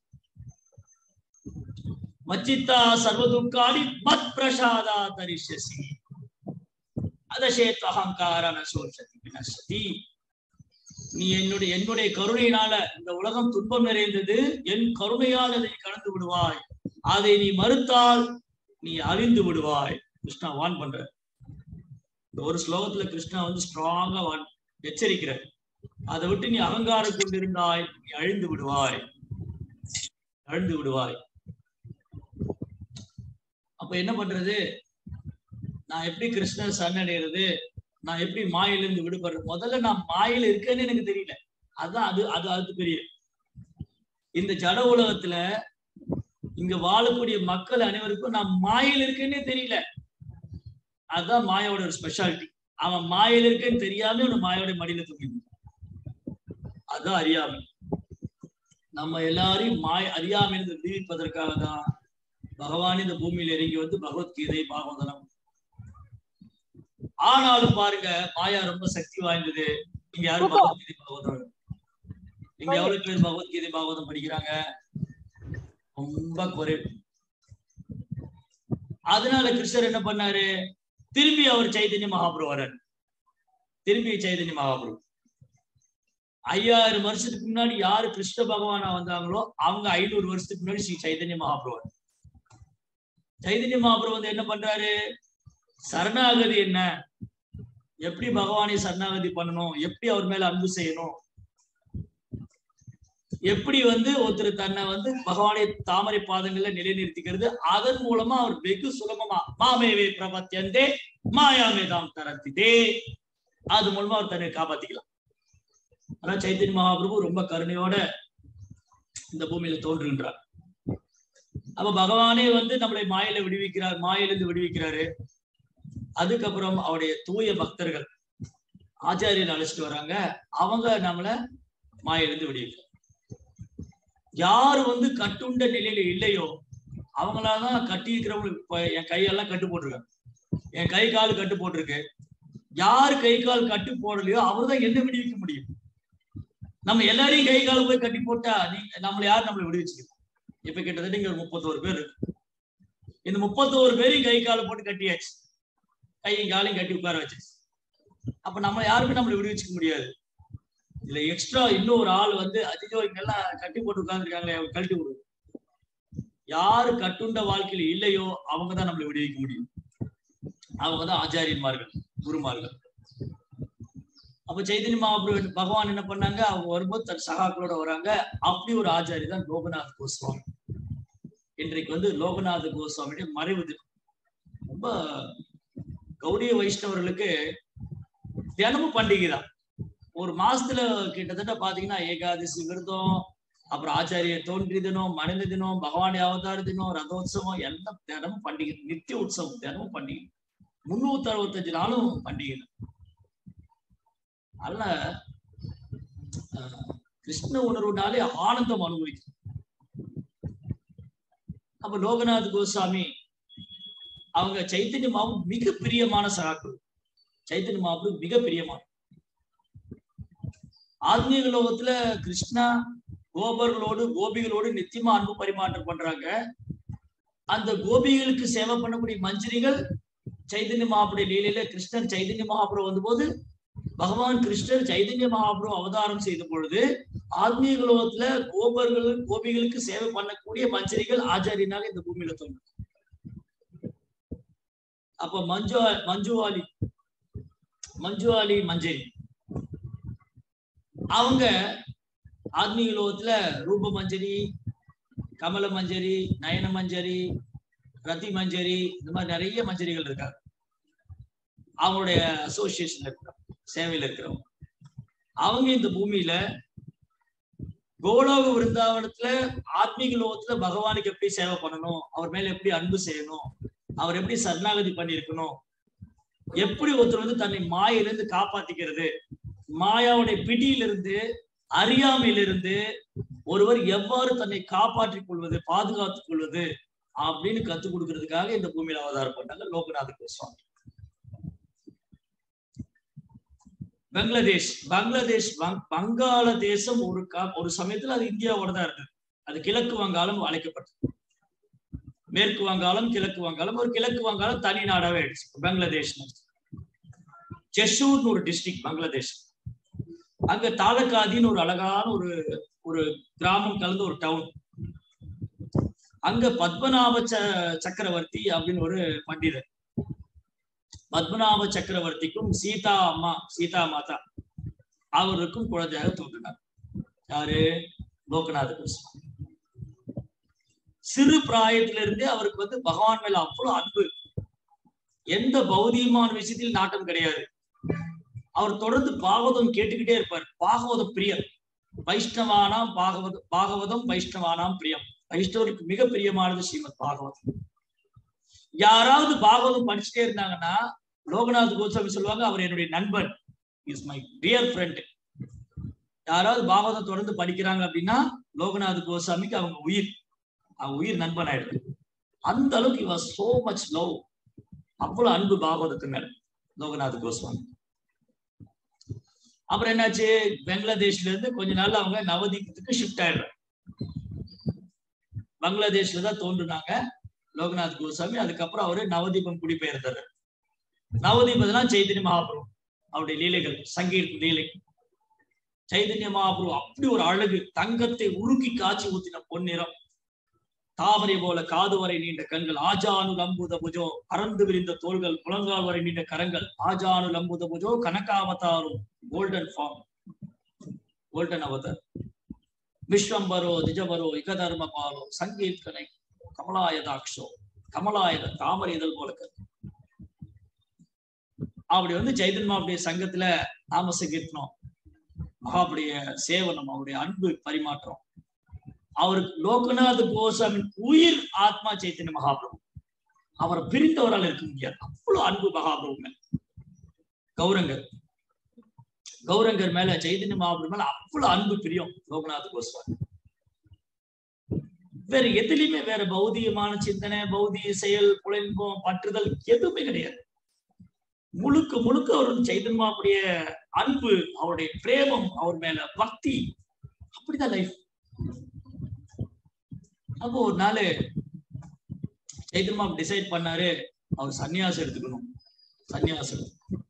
மச்சித்தா சர்வ துக்காடி மத் பிரசாதா தரிசசி அதசேத் அகங்கார நசோஷதி வினசதி நீ என்னுடைய என்னுடைய கருணையினால இந்த உலகம் துன்பம் நிறைந்தது என் கருணையால் அதை கடந்து விடுவாய் அதை நீ மறுத்தால் நீ அழிந்து விடுவாய் கிருஷ்ணா வான் பண்ற இந்த ஒரு ஸ்லோகத்துல கிருஷ்ணா வந்து ஸ்ட்ராங்கா வான் எச்சரிக்கிறார் அதை விட்டு நீ அகங்காரம் கொண்டிருந்தாய் நீ அழிந்து விடுவாய் அழிந்து விடுவாய் அப்ப என்ன பண்றது நான் எப்படி கிருஷ்ணர் சரணடைகிறது நான் எப்படி மாயிலிருந்து விடுபடுறது முதல்ல நான் மாயில இருக்கேன்னு எனக்கு தெரியல அதான் அது அது அது பெரிய இந்த ஜட உலகத்துல இங்க வாழக்கூடிய மக்கள் அனைவருக்கும் நான் மாயில் இருக்கேன்னே தெரியல அதுதான் மாயோட ஒரு ஸ்பெஷாலிட்டி அவன் மாயில் இருக்கேன்னு தெரியாம அவன் மாயோட மடியில தூங்கி அதான் அறியாமை நம்ம எல்லாரையும் மாய அறியாமையிலிருந்து விடுவிப்பதற்காக தான் பகவான் இந்த பூமியில இறங்கி வந்து பகவத்கீதை பாகவதனம் ஆனாலும் பாருங்க மாயா ரொம்ப சக்தி வாய்ந்தது இங்க யாரும் பகவத்கீதை பாகவதம் இங்க எவ்வளவு பேர் பகவத்கீதை பாகவதம் படிக்கிறாங்க ரொம்ப குறைவு அதனால கிருஷ்ணர் என்ன பண்ணாரு திரும்பி அவர் சைதன்ய மகாபுரு வர்றார் திரும்பி சைதன்ய மகாபுரு ஐயாயிரம் வருஷத்துக்கு முன்னாடி யாரு கிருஷ்ண பகவானா வந்தாங்களோ அவங்க ஐநூறு வருஷத்துக்கு முன்னாடி ஸ்ரீ சைதன்ய மகாபுரு வர்றார். சைதன்ய மகாபுரு வந்து என்ன பண்றாரு சரணாகதி என்ன எப்படி பகவானை சரணாகதி பண்ணணும் எப்படி அவர் மேல அன்பு செய்யணும் எப்படி வந்து ஒருத்தர் தன்னை வந்து பகவானை தாமரை பாதங்கள்ல நிலைநிறுத்திக்கிறது அதன் மூலமா அவர் வெகு சுலபமா மாமேவே பிரபத்தியந்தே மாயாமே தாம் தரத்திதே அது மூலமா அவர் தன்னை காப்பாத்திக்கலாம் ஆனா சைத்தன்ய மகாபிரபு ரொம்ப கருணையோட இந்த பூமியில தோன்றுகின்றார் அப்ப பகவானே வந்து நம்மளை மாயில விடுவிக்கிறார் மாயிலிருந்து விடுவிக்கிறாரு அதுக்கப்புறம் அவருடைய தூய பக்தர்கள் ஆச்சாரியர் அழைச்சிட்டு வராங்க அவங்க நம்மள மாயிலிருந்து விடுவிக்கிறார் யாரு வந்து கட்டுண்ட நிலையில இல்லையோ அவங்களாதான் கட்டி இருக்கிறவங்களுக்கு இப்ப என் கையெல்லாம் கட்டு போட்டிருக்காங்க என் கை கால் கட்டு போட்டிருக்கு யார் கை கால் கட்டு போடலையோ அவர்தான் என்ன விடுவிக்க முடியும் நம்ம எல்லாரையும் கை கால் போய் கட்டி போட்டா நீ நம்மள யார் நம்மளை விடுவிச்சுக்கணும் இப்ப கிட்டத்தட்ட இங்க ஒரு முப்பத்தோரு பேர் இருக்கு இந்த முப்பத்தோரு பேரையும் கை கால் போட்டு கட்டியாச்சு கையும் காலையும் கட்டி உட்கார வச்சாச்சு அப்ப நம்ம யாருமே நம்மளை விடுவிச்சுக்க முடியாது இதுல எக்ஸ்ட்ரா இன்னும் ஒரு ஆள் வந்து அதிகோ இங்கெல்லாம் கட்டி போட்டு உட்கார்ந்துருக்காங்களே அவங்க கழட்டி விடுவோம் யாரு கட்டுண்ட வாழ்க்கையில இல்லையோ அவங்க தான் நம்மளை விடுவிக்க முடியும் அவங்க தான் ஆச்சாரியன்மார்கள் குருமார்கள் அப்ப சைதன்ய மகாபிரபு பகவான் என்ன பண்ணாங்க அவங்க வரும்போது தன் சகாக்களோட வராங்க அப்படி ஒரு ஆச்சாரி தான் லோகநாத் கோஸ்வாமி இன்றைக்கு வந்து லோகநாத கோஸ்வாமியுடைய மறைவு தினம் ரொம்ப கௌடிய வைஷ்ணவர்களுக்கு தினமும் பண்டிகை தான் ஒரு மாசத்துல கிட்டத்தட்ட பாத்தீங்கன்னா ஏகாதசி விரதம் அப்புறம் ஆச்சாரிய தோன்றி தினம் மனித தினம் பகவானுடைய அவதார தினம் ரதோத்சவம் எல்லாம் தினமும் பண்டிகை நித்திய உற்சவம் தினமும் பண்டிகை முன்னூத்தி அறுபத்தஞ்சு நாளும் பண்டிகை தான். அதனால ஆஹ், கிருஷ்ண உணர்வுனாலே ஆனந்தம் அனுபவிக்கும் அப்ப லோகநாத் கோஸ்வாமி அவங்க சைத்தன்ய மாவு மிக பிரியமான சகாக்கள் சைத்தன்ய மாவு மிக பிரியமான ஆத்மீக லோகத்துல கிருஷ்ணா கோபர்களோடு கோபிகளோடு நித்தியமா அன்பு பரிமாற்றம் பண்றாங்க அந்த கோபிகளுக்கு சேவை பண்ணக்கூடிய மஞ்சரிகள் சைதன்ய மகாபுடைய லீலையில கிருஷ்ணர் சைதன்ய மகாபுரம் வந்தபோது பகவான் கிருஷ்ணர் சைதன்ய மகாபுரம் அவதாரம் செய்த பொழுது ஆத்மீக லோகத்துல கோபர்கள் கோபிகளுக்கு சேவை பண்ணக்கூடிய மஞ்சரிகள் ஆச்சாரியனாக இந்த பூமியில தோன்றும் அப்ப மஞ்சு மஞ்சுவாலி மஞ்சுவாலி மஞ்சரி அவங்க ஆத்மீக லோகத்துல ரூப மஞ்சரி கமல மஞ்சரி நயன மஞ்சரி ரத்தி மஞ்சரி இந்த மாதிரி நிறைய மஞ்சரிகள் இருக்காங்க அவங்களுடைய அசோசியேஷன் இருக்கிறோம் சேவையில இருக்கிறவங்க அவங்க இந்த பூமியில கோலோக விருந்தாவனத்துல ஆத்மீக லோகத்துல பகவானுக்கு எப்படி சேவை பண்ணணும் அவர் மேல எப்படி அன்பு செய்யணும் அவர் எப்படி சரணாகதி பண்ணியிருக்கணும் எப்படி ஒருத்தர் வந்து தன்னை மாயிலிருந்து காப்பாத்திக்கிறது மாயாவுடைய பிடியிலிருந்து அறியாமையிலிருந்து ஒருவர் எவ்வாறு தன்னை காப்பாற்றிக் கொள்வது பாதுகாத்துக் கொள்வது அப்படின்னு கத்துக் கொடுக்கறதுக்காக இந்த பூமியில அவதாரம் பண்ணாங்க லோகநாத கோஸ்வாமி பங்களாதேஷ் பங்களாதேஷ் வங்- வங்காள தேசம் ஒரு கா- ஒரு சமயத்துல அது இந்தியாவோட தான் இருந்தது அது கிழக்கு வங்காளம் அழைக்கப்பட்டது மேற்கு வங்காளம் கிழக்கு வங்காளம் ஒரு கிழக்கு வங்காளம் தனி நாடாவே ஆயிடுச்சு பங்களாதேஷ் செஷூர்னு ஒரு டிஸ்ட்ரிக்ட் பங்களாதேஷ் அங்க தாலக்காதின்னு ஒரு அழகான ஒரு ஒரு கிராமம் கலந்த ஒரு டவுன் அங்க பத்மநாப ச- சக்கரவர்த்தி அப்படின்னு ஒரு பண்டிதர் பத்மநாப சக்கரவர்த்திக்கும் சீதா அம்மா சீதா மாதா அவருக்கும் குழந்தையாக தோன்றினார் யாரு லோகநாத கிருஷ்ணன் சிறு பிராயத்திலிருந்தே அவருக்கு வந்து பகவான் மேல அவ்வளவு அன்பு எந்த பௌதிகமான விஷயத்தில் நாட்டம் கிடையாது அவர் தொடர்ந்து பாகவதம் கேட்டுக்கிட்டே இருப்பார் பாகவத பிரியர் வைஷ்ணவானாம் பாகவத பாகவதம் வைஷ்ணவானாம் பிரியம் வைஷ்ணவருக்கு மிக பிரியமானது ஸ்ரீமத் பாகவதம் யாராவது பாகவதம் படிச்சுட்டே இருந்தாங்கன்னா லோகநாத் கோஸ்வாமி சொல்லுவாங்க அவர் என்னுடைய நண்பன் இஸ் மை டியர் ஃப்ரெண்ட் யாராவது பாகவதம் தொடர்ந்து படிக்கிறாங்க அப்படின்னா லோகநாத் கோஸ்வாமிக்கு அவங்க உயிர் அவங்க உயிர் நண்பன் ஆயிடுது அந்த அளவுக்கு இவர் சோ மச் லவ் அவ்வளவு அன்பு பாகவதத்து மேல லோகநாத் கோஸ்வாமி அப்புறம் என்னாச்சு பங்களாதேஷ்ல இருந்து கொஞ்ச நாள் அவங்க நவதீபத்துக்கு ஷிஃப்ட் ஆயிடுறாங்க பங்களாதேஷ்ல தான் தோன்றுனாங்க லோகநாத் கோஸ்வாமி அதுக்கப்புறம் அவரு நவதீபம் குடிபெயர்ந்தாரு நவதீபம்னா சைதன்ய மகாபிரபு அவருடைய லீலைகள் சங்கீத லீலை சைதன்ய மகாபிரபு அப்படி ஒரு அழகு தங்கத்தை உருக்கி காய்ச்சி ஊத்தின பொன்னிறம் தாமரை போல காது வரை நீண்ட கண்கள் ஆஜானு லம்புத புஜோ பறந்து விரிந்த தோள்கள் புலங்கால் வரை நீண்ட கரங்கள் ஆஜானு லம்புத புஜோ கனகாவதாரும் கோல்டன் ஃபார்ம் கோல்டன் அவதார் விஸ்வம்பரோ திஜபரோ இகதர்ம பாலோ சங்கீத் கலை கமலாயதாட்சோ கமலாயத தாமரை இதழ் போல கரு. அப்படி வந்து சைதன்மாவுடைய சங்கத்துல நாம சங்கீர்த்தனம் மகாபுடைய சேவனம் அவருடைய அன்பு பரிமாற்றம் அவருக்கு லோகநாத் கோசாமின் உயிர் ஆத்மா சைத்தன்ய மகாபிரபு அவரை பிரிந்தவரால் இருக்க முடியாது அவ்வளவு அன்பு மகாபிரபு மேல கௌரங்கர் கௌரங்கர் மேல சைதன்ய மகாபிரபு மேல அவ்வளவு அன்பு பிரியம் லோகநாத் கோஸ்வாமி வேற எதுலயுமே வேற பௌதிகமான சிந்தனை பௌதிக செயல் புலன்பம் பற்றுதல் எதுவுமே கிடையாது முழுக்க முழுக்க அவர் வந்து சைதன்மாவுடைய அன்பு அவருடைய பிரேமம் அவர் மேல பக்தி அப்படிதான் லைஃப் அப்போ ஒரு நாள் சைதன்மா டிசைட் பண்ணாரு அவர் சன்னியாசம் எடுத்துக்கணும் சன்னியாசம்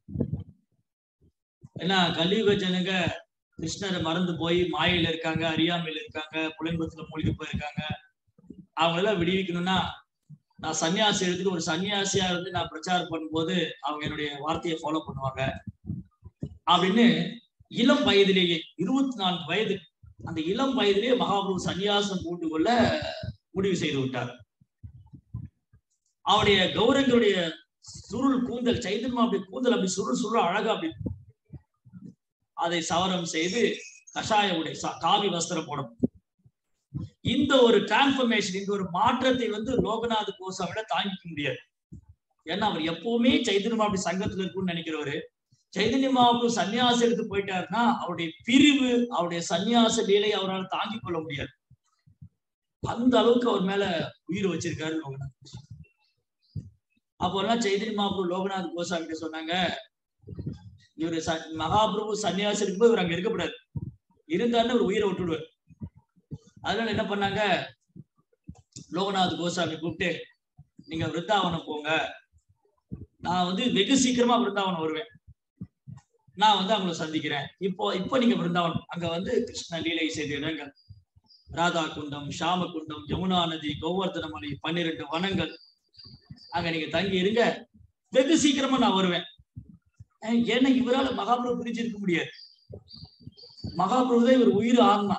ஏன்னா கலியுக ஜனங்க கிருஷ்ணரை மறந்து போய் மாயையில இருக்காங்க அறியாமையில இருக்காங்க புலம்பத்துல மூழ்கி போயிருக்காங்க அவங்களெல்லாம் விடுவிக்கணும்னா நான் சன்னியாசி எடுத்துட்டு ஒரு சன்னியாசியா இருந்து நான் பிரச்சாரம் பண்ணும்போது அவங்க என்னுடைய வார்த்தையை ஃபாலோ பண்ணுவாங்க அப்படின்னு இளம் வயதிலேயே இருபத்தி நான்கு வயது அந்த இளம் வயதிலேயே மகாபிரபு சன்னியாசம் பூண்டு கொள்ள முடிவு செய்து விட்டார் அவருடைய கௌரங்களுடைய சுருள் கூந்தல் சைதன்மா அப்படி கூந்தல் அப்படி சுருள் சுருள் அழகா அப்படி அதை சவரம் செய்து கஷாய உடை சா- காவி வஸ்திரம் போடும் இந்த ஒரு டிரான்ஸ்பர்மேஷன் இந்த ஒரு மாற்றத்தை வந்து லோகநாத் கோசாவிட தாங்கிக்க முடியாது ஏன்னா அவர் எப்பவுமே சைதன்ய மாபி சங்கத்துல இருக்கும்னு நினைக்கிறவரு சைதன்ய மாபு சன்னியாசம் எடுத்து போயிட்டாருன்னா அவருடைய பிரிவு அவருடைய சன்னியாச லீலை அவரால் தாங்கிக் கொள்ள முடியாது அந்த அளவுக்கு அவர் மேல உயிர் வச்சிருக்காரு லோகநாத் கோசா. அப்போல்லாம் சைதன்ய மாபு லோகநாத் கோசா கிட்ட சொன்னாங்க இவரு ச- மகாபிரபு சன்னியாசி இருக்கும்போது இவர் அங்க இருக்கக்கூடாது இருந்தாருன்னு ஒரு உயிரை விட்டுடுவார் அதனால என்ன பண்ணாங்க லோகநாத் கோசாமி கூப்பிட்டு நீங்க விருந்தாவனம் போங்க நான் வந்து வெகு சீக்கிரமா விருந்தாவனம் வருவேன் நான் வந்து அவங்கள சந்திக்கிறேன் இப்போ இப்போ நீங்க விருந்தாவனம் அங்க வந்து கிருஷ்ண லீலை செய்த இடங்கள் ராதா குண்டம் ஷாம குண்டம் யமுனா நதி கோவர்தன மலை பன்னிரெண்டு வனங்கள் அங்க நீங்க தங்கி இருங்க வெகு சீக்கிரமா நான் வருவேன் அஹ் ஏன்னா இவரால மகாபிரபு பிரிஞ்சிருக்க முடியாது மகாபிரபு தான் இவர் உயிர் ஆன்மா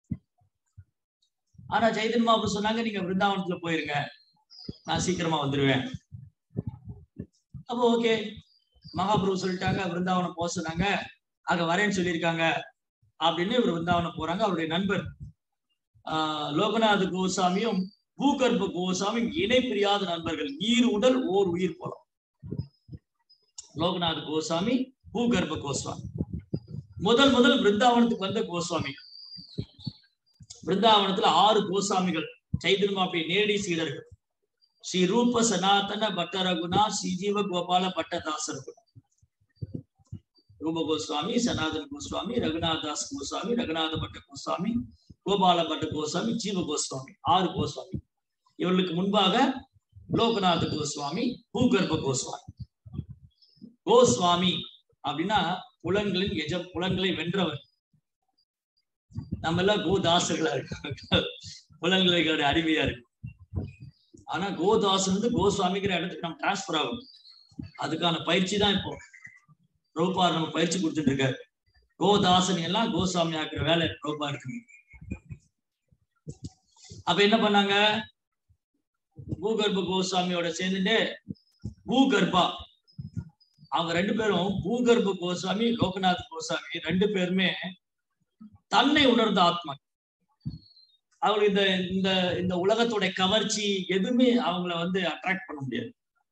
ஆனா சைதன்ய மகாபுரு சொன்னாங்க நீங்க விருந்தாவனத்துல போயிருங்க நான் சீக்கிரமா வந்துருவேன் அப்போ ஓகே மகாபிரபு சொல்லிட்டாங்க விருந்தாவனம் போக சொன்னாங்க அங்க வரேன்னு சொல்லியிருக்காங்க அப்படின்னு இவர் விருந்தாவனம் போறாங்க அவருடைய நண்பர் ஆஹ் லோகநாத கோசாமியும் பூகர்ப கோசாமியும் இணை பிரியாத நண்பர்கள் நீர் உடல் ஓர் உயிர் போலம் லோகநாத் கோசாமி பூகர்ப கோஸ்வாமி முதல் முதல் பிருந்தாவனத்துக்கு வந்த கோஸ்வாமி பிருந்தாவனத்துல ஆறு கோசாமிகள் சைதன்மாப்பி நேடி சீடர்கள் ஸ்ரீ ரூப சனாதன பட்ட ரகுணா ஸ்ரீஜீவ கோபால பட்டதாசர் ரூப கோஸ்வாமி சனாதன கோஸ்வாமி ரகுநாதாஸ் கோஸ்வாமி ரகுநாத பட்ட கோஸ்வாமி கோபால பட்ட கோஸ்வாமி ஜீவ கோஸ்வாமி ஆறு கோஸ்வாமி இவர்களுக்கு முன்பாக லோகநாத கோஸ்வாமி பூகர்ப கோஸ்வாமி கோஸ்வாமி அப்படின்னா புலன்களின் எஜ புலன்களை வென்றவர் நம்ம எல்லாம் கோதாசர்களா இருக்காங்க புலன்களுக்கு அடிமையா இருக்கு ஆனா கோதாசன் வந்து கோஸ்வாமிங்கிற இடத்துக்கு நம்ம டிரான்ஸ்பர் ஆகும் அதுக்கான பயிற்சி தான் இப்போ ரோபார் நம்ம பயிற்சி கொடுத்துட்டு இருக்காரு கோதாசன் எல்லாம் கோஸ்வாமி ஆக்குற வேலை ரோபா இருக்கு அப்ப என்ன பண்ணாங்க பூகர்ப கோஸ்வாமியோட சேர்ந்துட்டு பூகர்பா அவங்க ரெண்டு பேரும் பூகர்ப கோஸ்வாமி லோகநாத் கோஸ்வாமி ரெண்டு பேருமே தன்னை உணர்ந்த ஆத்மா அவங்களுக்கு இந்த இந்த இந்த உலகத்தோட கவர்ச்சி எதுவுமே அவங்கள வந்து அட்ராக்ட் பண்ண முடியாது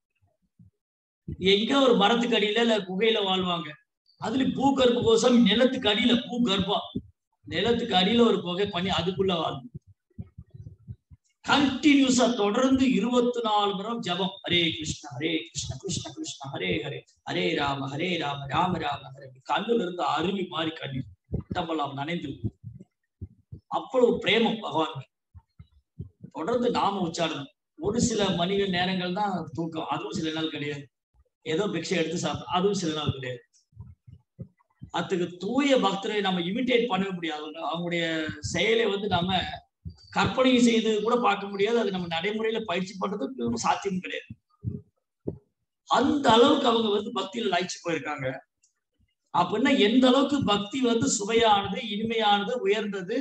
எங்க ஒரு மரத்துக்கு அடியில இல்ல குகையில வாழ்வாங்க அதுல பூகர்ப கோஸ்வாமி நிலத்துக்கு அடியில பூ கர்ப்பா நிலத்துக்கு அடியில ஒரு குகை பண்ணி அதுக்குள்ள வாழும் கண்டினியூஸா தொடர்ந்து இருபத்தி நாலு மணி நேரம் ஜபம் ஹரே கிருஷ்ணா ஹரே கிருஷ்ண கிருஷ்ண கிருஷ்ண ஹரே ஹரே ஹரே ராம ஹரே ராம ராம ராம ஹரே கண்ணுல இருந்து அருவி மாறி கண்ணீர் உடம்பெல்லாம் நனைந்து அவ்வளவு பிரேமம் பகவான் மேல. தொடர்ந்து நாம உச்சாடணும் ஒரு சில மணி நேரங்கள் தான் தூக்கம் அதுவும் சில நாள் கிடையாது ஏதோ பிக்ஷை எடுத்து சாப்பிடும் அதுவும் சில நாள் கிடையாது அதுக்கு தூய பக்தரை நம்ம இமிட்டேட் பண்ண முடியாது அவங்க- அவங்களுடைய செயலை வந்து நாம கற்பனை செய்து கூட பார்க்க முடியாது அது நம்ம நடைமுறையில பயிற்சி பண்றது சாத்தியம் கிடையாது அந்த அளவுக்கு அவங்க வந்து பக்தியில லயிச்சு போயிருக்காங்க அப்படின்னா எந்த அளவுக்கு பக்தி வந்து சுவையானது இனிமையானது உயர்ந்தது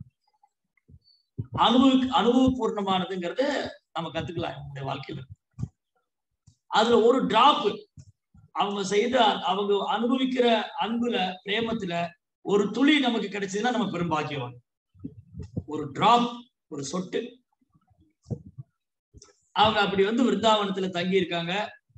அனுபவ அனுபவபூர்ணமானதுங்கிறத நம்ம கத்துக்கலாம் நம்முடைய வாழ்க்கையில அதுல ஒரு டிராப் அவங்க செய்த அவங்க அனுபவிக்கிற அன்புல பிரேமத்துல ஒரு துளி நமக்கு கிடைச்சதுன்னா நம்ம பெரும்பாக்கியவான் ஒரு டிராப் ஒரு சொட்டு அவங்க அப்படி வந்து விருந்தாவனத்துல தங்கி இருக்காங்க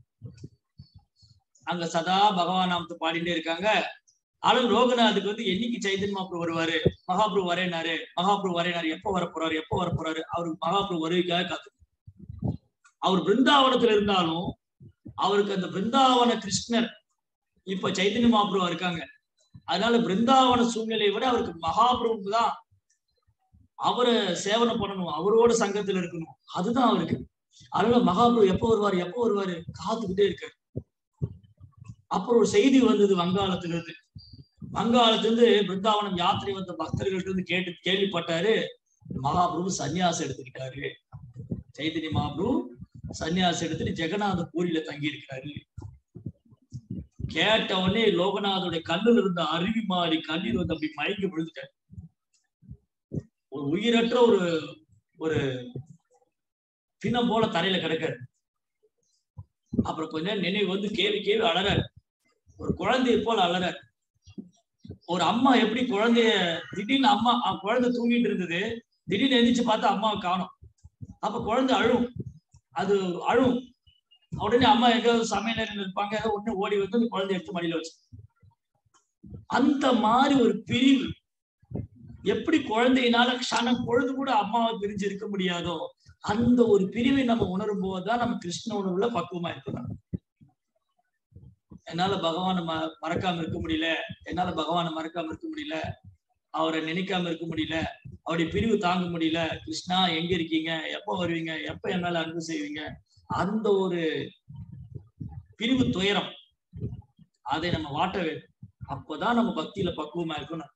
அங்க சதா பகவான் நாமத்தை பாடிட்டே இருக்காங்க ஆனா லோகநாதுக்கு வந்து என்னைக்கு சைதன்ய மகாபிரபு வருவாரு மகாபிரபு வரேனாரு மகாபிரபு வரேனாரு எப்ப வர போறாரு எப்ப வர போறாரு அவருக்கு மகாபிரபு வருகைக்காக காத்து அவர் பிருந்தாவனத்துல இருந்தாலும் அவருக்கு அந்த பிருந்தாவன கிருஷ்ணர் இப்ப சைத்தன்ய மகாபிரபு இருக்காங்க அதனால பிருந்தாவன சூழ்நிலையை விட அவருக்கு மகாபிரபுக்கு தான் அவரை சேவனை பண்ணணும் அவரோட சங்கத்துல இருக்கணும் அதுதான் அவருக்கு அதனால மகாபிரபு எப்போ வருவாரு எப்போ வருவாரு காத்துக்கிட்டே இருக்காரு அப்புறம் ஒரு செய்தி வந்தது வங்காளத்துல இருந்து வங்காளத்துல இருந்து பிருந்தாவனம் யாத்திரை வந்த பக்தர்கள்ட்ட இருந்து கேட்டு கேள்விப்பட்டாரு மகாபிரபு சன்னியாசம் எடுத்துக்கிட்டாரு சைத்தன்ய மகாபிரபு சன்னியாசம் எடுத்துட்டு ஜெகநாத பூரியில தங்கி இருக்கிறாரு கேட்ட உடனே லோகநாதோட கண்ணுல இருந்த அருவி மாறி கண்ணீர் வந்து அப்படி மயங்கி விழுந்துட்டார் ஒரு உயிரற்ற ஒரு ஒரு பிணம் போல தரையில கிடக்காரு அப்புறம் கொஞ்ச நேரம் நினைவு வந்து கேவி கேவி அலறாரு ஒரு குழந்தைய போல அலறாரு ஒரு அம்மா எப்படி குழந்தைய திடீர்னு அம்மா அஹ் குழந்தை தூங்கிட்டு இருந்தது திடீர்னு எந்திரிச்சு பார்த்தா அம்மாவை காணும் அப்ப குழந்தை அழும் அது அழும் உடனே அம்மா எங்கேயாவது சமையல் அறையில இருப்பாங்க ஏதோ ஒண்ணு ஓடி வந்து அந்த குழந்தைய எடுத்து மடியில வச்சு அந்த மாதிரி ஒரு பிரிவு எப்படி குழந்தையினால க்ஷணம் பொழுது கூட அம்மாவை பிரிஞ்சு இருக்க முடியாதோ அந்த ஒரு பிரிவை நம்ம உணரும் போதுதான் நம்ம கிருஷ்ண உணர்வுல பக்குவமா இருக்கணும் என்னால பகவானை ம மறக்காம இருக்க முடியல என்னால பகவானை மறக்காம இருக்க முடியல அவரை நினைக்காம இருக்க முடியல அவருடைய பிரிவு தாங்க முடியல கிருஷ்ணா எங்க இருக்கீங்க எப்ப வருவீங்க எப்ப என்னால அன்பு செய்வீங்க அந்த ஒரு பிரிவு துயரம் அதை நம்ம வாட்ட வேண்டும் அப்பதான் நம்ம பக்தியில பக்குவமா இருக்கணும்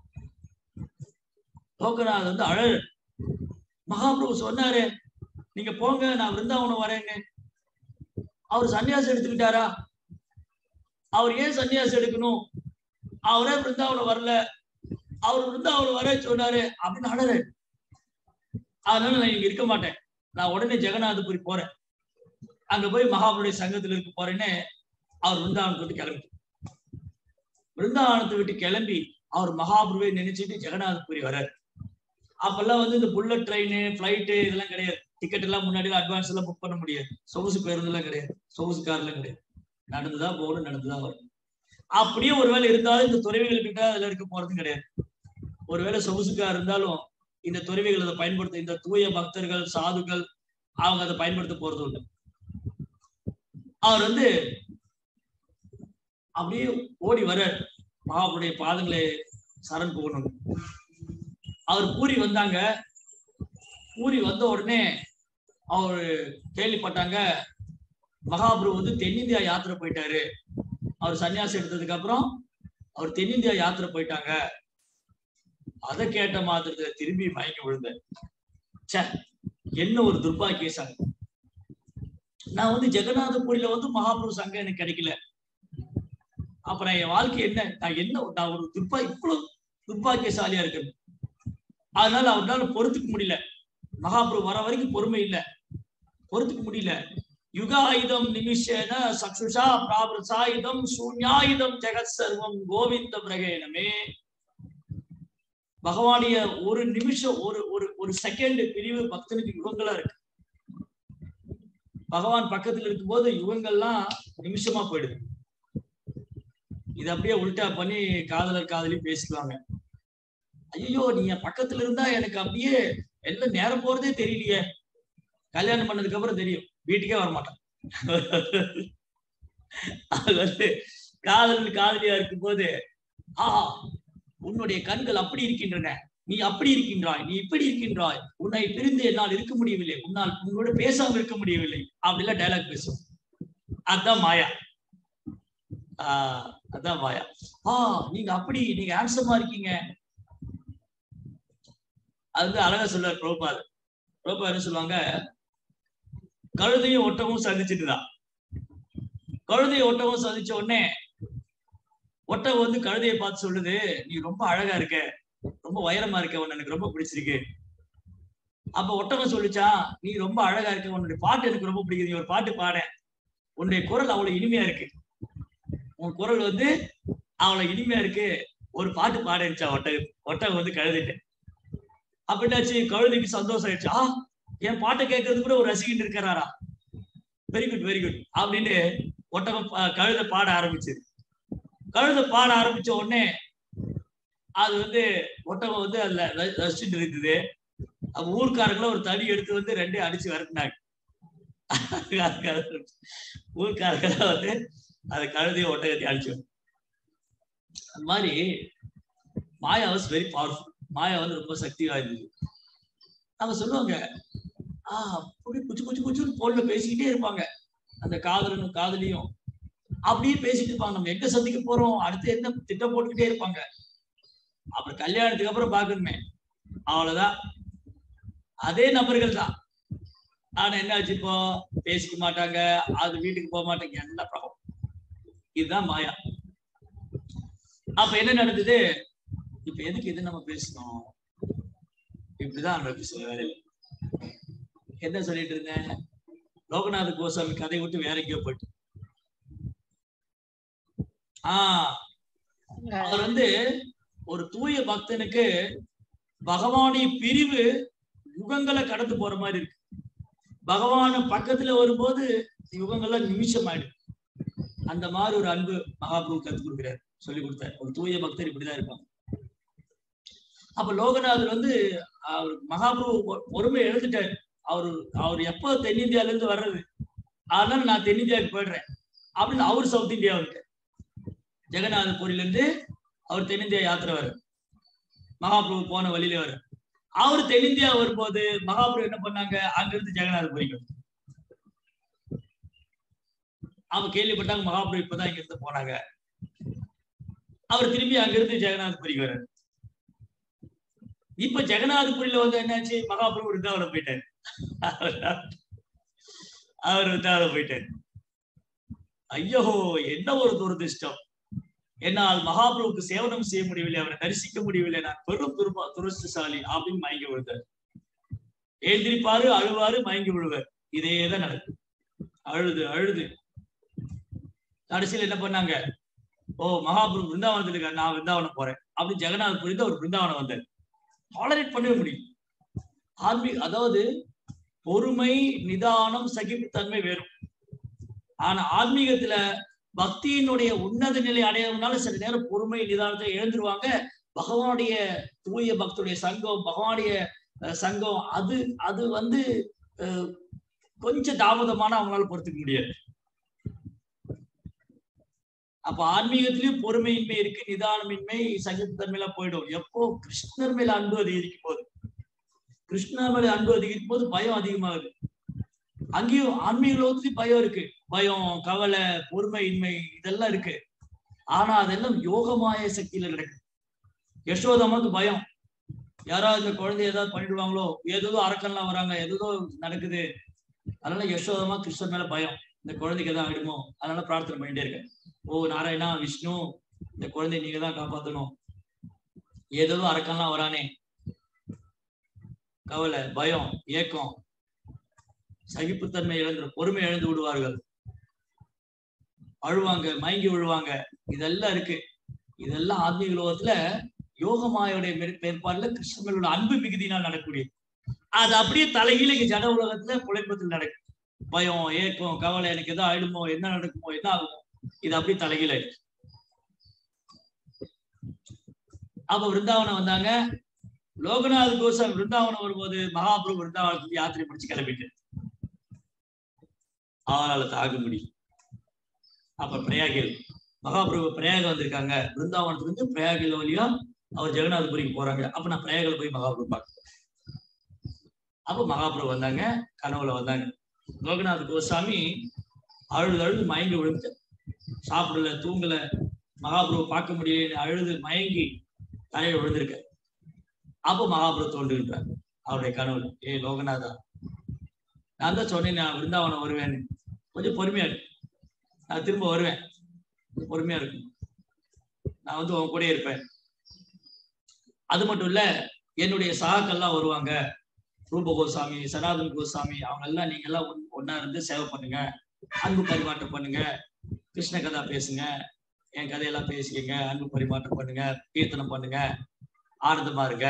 லோகநாத் வந்து அழல் மகாபிரபு சொன்னாரு நீங்க போங்க நான் விருந்தாவனம் வரேன்னு அவர் சன்னியாசம் எடுத்துக்கிட்டாரா அவர் ஏன் சன்னியாசம் எடுக்கணும் அவரே பிருந்தாவனம் வரல அவர் பிருந்தாவனம் வர சொன்னாரு அப்படின்னு அழறு அதனால நான் இங்க இருக்க மாட்டேன் நான் உடனே ஜெகநாதபுரி போறேன் அங்க போய் மகாபலியுடைய சங்கத்துல இருக்க போறேன்னு அவர் பிருந்தாவனத்தை விட்டு கிளம்பி பிருந்தாவனத்தை விட்டு கிளம்பி அவர் மகாபுருவை நினைச்சிட்டு ஜெகநாதபுரி வர்றாரு அப்பெல்லாம் வந்து இந்த புல்லட் ட்ரெயின் ஃபிளைட்டு இதெல்லாம் கிடையாது டிக்கெட் எல்லாம் முன்னாடி அட்வான்ஸ் எல்லாம் புக் பண்ண முடியாது சொகுசு பேருந்து எல்லாம் கிடையாது சொகுசு கார்லாம் கிடையாது நடந்துதான் போகணும் நடந்துதான் வரணும் அப்படியே ஒருவேளை இருந்தாலும் இந்த துறவிகள் கிட்ட அதுல இருக்க போறது கிடையாது ஒருவேளை சொகுசு கார் இருந்தாலும் இந்த துறவிகள் அதை பயன்படுத்த இந்த தூய பக்தர்கள் சாதுக்கள் அவங்க அதை பயன்படுத்த போறது உண்டு அவர் வந்து அப்படியே ஓடி வர மகாபுடைய பாதங்களை சரண் போகணும் அவர் பூரி வந்தாங்க பூரி வந்த உடனே அவர் கேள்விப்பட்டாங்க மகாபிரபு வந்து தென்னிந்தியா யாத்திரை போயிட்டாரு அவர் சன்னியாசம் எடுத்ததுக்கு அப்புறம் அவர் தென்னிந்தியா யாத்திரை போயிட்டாங்க அதை கேட்ட மாத்திரத்துல திரும்பி மயங்கி விழுந்த ச்சே என்ன ஒரு துர்பாக்கிய சங்கம் நான் வந்து ஜெகநாதபுரியில வந்து மகாபிரபு சங்கம் எனக்கு கிடைக்கல அப்புறம் என் வாழ்க்கை என்ன நான் என்ன நான் ஒரு துர்பா இவ்வளவு துர்பாக்கியசாலியா இருக்கேன் அதனால அவரால் பொறுத்துக்க முடியல மகாபிரபு வர வரைக்கும் பொறுமை இல்ல பொறுத்துக்க முடியல யுகாயுதம் நிமிஷேன சக்ஷுஷா பிராபிரசாயுதம் சூன்யாயுதம் ஜெகத் சர்வம் கோவிந்த பிரகேனமே பகவானிய ஒரு நிமிஷம் ஒரு ஒரு ஒரு செகண்ட் பிரிவு பக்தனுக்கு யுகங்களா இருக்கு பகவான் பக்கத்துல இருக்கும்போது யுகங்கள்லாம் நிமிஷமா போயிடுது இது அப்படியே உல்டா பண்ணி காதலர் காதலி பேசிக்குவாங்க ஐயோ நீங்க பக்கத்துல இருந்தா எனக்கு அப்படியே எல்லாம் நேரம் போறதே தெரியலையே கல்யாணம் பண்ணதுக்கு அப்புறம் தெரியும் வீட்டுக்கே வரமாட்டான் அது வந்து காதல் காதலியா இருக்கும்போது ஆஹா உன்னுடைய கண்கள் அப்படி இருக்கின்றன நீ அப்படி இருக்கின்றாய் நீ இப்படி இருக்கின்றாய் உன்னை பிரிந்து என்னால் இருக்க முடியவில்லை உன்னால் உன்னோட பேசாம இருக்க முடியவில்லை அப்படிலாம் டைலாக் பேசும் அதான் மாயா ஆஹ் அதான் மாயா ஆஹ் நீங்க அப்படி நீங்க ஹேண்ட்ஸமா இருக்கீங்க அது வந்து அழகா சொல்லுவார் பிரபுபாத் பிரபுபாத் என்ன சொல்லுவாங்க கழுதையும் ஒட்டமும் சந்திச்சுட்டுதான் கழுதையும் ஒட்டமும் சந்திச்ச உடனே ஒட்டகம் வந்து கழுதையை பார்த்து சொல்லுது நீ ரொம்ப அழகா இருக்க ரொம்ப உயரமா இருக்க உன்னை எனக்கு ரொம்ப பிடிச்சிருக்கு அப்ப ஒட்டகம் சொல்லிச்சா நீ ரொம்ப அழகா இருக்க உன்னுடைய பாட்டு எனக்கு ரொம்ப பிடிக்குது நீ ஒரு பாட்டு பாட உன்னுடைய குரல் அவ்வளவு இனிமையா இருக்கு உன் குரல் வந்து அவ்வளவு இனிமையா இருக்கு ஒரு பாட்டு பாடிச்சா ஒட்டகம் ஒட்டகம் வந்து கழுதிட்டு அப்படின்னாச்சு கழுதைக்கு சந்தோஷம் ஆயிடுச்சு ஆ என் பாட்டை கேட்கறது கூட ஒரு ரசிகன் இருக்கிறாரா வெரி குட் வெரி குட் அப்படின்னு ஒட்டகம் பா- கழுதை பாட ஆரம்பிச்சது கழுதை பாட ஆரம்பிச்ச உடனே அது வந்து ஒட்டகம் வந்து அதுல ர- ரசிச்சுட்டு இருந்தது அப்ப ஊர்க்காரங்களும் ஒரு தடி எடுத்து வந்து ரெண்டையும் அடிச்சு விரட்டினாங்க ஊர்க்காரர்கள் வந்து அதை கழுதைய ஒட்டகத்தை அடிச்சு அந்த மாதிரி மாயா வாஸ் வெரி பவர்ஃபுல் மாயா வந்து ரொம்ப சக்தி வாய்ந்தது அவங்க சொல்லுவாங்க ஆஹ் அப்படி குச்சு குச்சு குச்சுன்னு போன்ல பேசிக்கிட்டே இருப்பாங்க அந்த காதலனும் காதலியும் அப்படியே பேசிட்டு இருப்பாங்க நம்ம எங்க சந்திக்க போறோம் அடுத்து என்ன திட்டம் போட்டுக்கிட்டே இருப்பாங்க அப்புறம் கல்யாணத்துக்கு அப்புறம் பாக்கணுமே அவ்வளவுதான் அதே நபர்கள் தான் ஆனா என்ன ஆச்சு இப்போ பேசிக்க மாட்டாங்க அது வீட்டுக்கு போக மாட்டாங்க என்ன ப்ராப்ளம் இதுதான் மாயா அப்ப என்ன நடந்தது இப்ப எதுக்கு இது நம்ம பேசணும் இப்படிதான் நடக்கு சில வேலையில என்ன சொல்லிட்டு இருந்தேன் லோகநாத கோசாமி கதை விட்டு வேற எங்கேயோ போயிட்டு ஆஹ் அவர் வந்து ஒரு தூய பக்தனுக்கு பகவானுடைய பிரிவு யுகங்களை கடந்து போற மாதிரி இருக்கு பகவான பக்கத்துல வரும்போது யுகங்கள்லாம் நிமிஷம் ஆயிடும் அந்த மாதிரி ஒரு அன்பு மகாபிரபு கத்து கொடுக்குறாரு சொல்லி கொடுத்தாரு ஒரு தூய பக்தர் இப்படிதான் இருப்பாங்க அப்ப லோகநாதர் வந்து அவர் மகாபிரபு பொ- பொறுமை எழுந்துட்டாரு அவரு அவர் எப்போ தென்னிந்தியால இருந்து வர்றது அதனால நான் தென்னிந்தியாவுக்கு போயிடுறேன் அப்படின்னு அவர் சவுத் இந்தியா வந்துட்டார் ஜெகநாதபுரியில இருந்து அவர் தென்னிந்தியா யாத்திரை வர மகாபிரபு போன வழியில வர அவர் தென்னிந்தியா வரும்போது மகாபிரபு என்ன பண்ணாங்க அங்கிருந்து ஜெகநாதபுரிக்கு வந்தார். அவங்க கேள்விப்பட்டாங்க மகாபிரபு இப்பதான் இங்க இருந்து போனாங்க அவர் திரும்பி அங்கிருந்து ஜெகநாதபுரிக்கு வர்றாரு இப்ப ஜெகநாதபுரியில வந்து என்னாச்சு மகாபிரபு விருந்தாவனம் போயிட்டாரு அவர் விருந்தாவனம் போயிட்டாரு ஐயோ என்ன ஒரு துரதிர்ஷ்டம் என்னால் மகாபிரபுக்கு சேவனம் செய்ய முடியவில்லை அவரை தரிசிக்க முடியவில்லை நான் பெரும் துருப துரஷ்டசாலி அப்படின்னு மயங்கி விழுந்தார் எழுந்திருப்பாரு அழுவாரு மயங்கி விழுவார் இதேதான் நடக்கும் அழுது அழுது கடைசியில் என்ன பண்ணாங்க ஓ மகாபிரபு பிருந்தாவனத்துல இருக்காரு நான் பிருந்தாவனம் போறேன் அப்படின்னு ஜெகநாத் புரிந்து அவர் பிருந்தாவனம் வந்தார் டாலரேட் பண்ணவே முடியும் ஆன்மீக அதாவது பொறுமை நிதானம் சகிப்புத்தன்மை வேறும் ஆனா ஆன்மீகத்துல பக்தியினுடைய உன்னத நிலை அடையறதுனால சில நேரம் பொறுமை நிதானத்தை இழந்துருவாங்க பகவானுடைய தூய பக்தருடைய சங்கம் பகவானுடைய அஹ், சங்கம் அது அது வந்து அஹ், கொஞ்சம் தாமதமான அவங்களால பொறுத்துக்க முடியாது அப்ப ஆன்மீகத்திலயும் பொறுமையின்மை இருக்கு நிதானமின்மை சகிப்புத்தன்மையெல்லாம் போயிடும் எப்போ கிருஷ்ணர் மேல அன்பு அதிகரிக்கும் போது கிருஷ்ணர் மேல அன்பு அதிகரிக்கும் போது பயம் அதிகமாகுது அங்கேயும் ஆன்மீக லோகத்துலயும் பயம் இருக்கு பயம் கவலை பொறுமையின்மை இதெல்லாம் இருக்கு ஆனா அதெல்லாம் யோகமாய சக்தியில நடக்குது யசோதமாக்கு பயம் யாராவது இந்த குழந்தை ஏதாவது பண்ணிடுவாங்களோ ஏதோ அரக்கன்லாம் வராங்க ஏதோ நடக்குது அதனால யசோதமா கிருஷ்ணன் மேல பயம் இந்த குழந்தைக்கு எதாவது ஆயிடுமோ அதனால பிரார்த்தனை பண்ணிட்டே இருக்கேன் ஓ நாராயணா விஷ்ணு இந்த குழந்தைய நீங்க தான் காப்பாத்தணும் ஏதோ அரக்கன்லாம் வரானே கவலை பயம் ஏக்கம் சகிப்புத்தன்மை இழந்து பொறுமை இழந்து விடுவார்கள் அழுவாங்க மயங்கி விழுவாங்க இதெல்லாம் இருக்கு இதெல்லாம் ஆத்மீக லோகத்துல யோகமாயோடைய மேற்- மேற்பாடுல கிருஷ்ணனோட அன்பு மிகுதியினால் நடக்கக்கூடியது அது அப்படியே தலைகீழ இங்க ஜட உலகத்துல புழைப்பத்தில் நடக்கும் பயம் ஏக்கம் கவலை எனக்கு எதோ ஆயிடுமோ என்ன நடக்குமோ என்ன ஆகுமோ இது அப்படியே தலைகீழ இருக்கு அப்ப விருந்தாவனம் வந்தாங்க லோகநாத் கோசாமி விருந்தாவனம் வரும்போது மகாபிரபு விருந்தாவனத்துக்கு யாத்திரை முடிச்சு கிளம்பிட்டு அவரால் தாங்க முடியும் அப்ப பிரயாகில் மகாபிரபு பிரயாக வந்திருக்காங்க பிருந்தாவனத்துல இருந்து பிரயாகில் வழியா அவர் ஜெகநாதபுரிக்கு போறாங்க அப்ப நான் பிரயாகில போய் மகாபிரபு பார்க்க அப்ப மகாபிரபு வந்தாங்க கனவுல வந்தாங்க லோகநாத் கோசாமி அழுது அழுது மயங்கி விழுந்து சாப்பிடல தூங்கல மகாபிரபு பார்க்க முடியல அழுது மயங்கி தலையில விழுந்திருக்க அப்ப மகாபிரபு தோன்றுகின்றார் அவருடைய கனவுல ஏ லோகநாதா நான் தான் சொன்னேன் நான் விருந்தாவனம் வருவேன்னு கொஞ்சம் பொறுமையா இருக்கு நான் திரும்ப வருவேன் கொஞ்சம் பொறுமையா இருக்கும் நான் வந்து உன் கூடயே இருப்பேன் அது மட்டும் இல்ல என்னுடைய சகாக்கள்லாம் வருவாங்க ரூப கோசாமி சனாதன் கோசாமி அவங்க எல்லாம் நீங்க எல்லாம் ஒன்- ஒண்ணா இருந்து சேவை பண்ணுங்க அன்பு பரிமாற்றம் பண்ணுங்க கிருஷ்ண கதா பேசுங்க என் கதையெல்லாம் பேசிக்கங்க அன்பு பரிமாற்றம் பண்ணுங்க கீர்த்தனம் பண்ணுங்க ஆனந்தமா இருங்க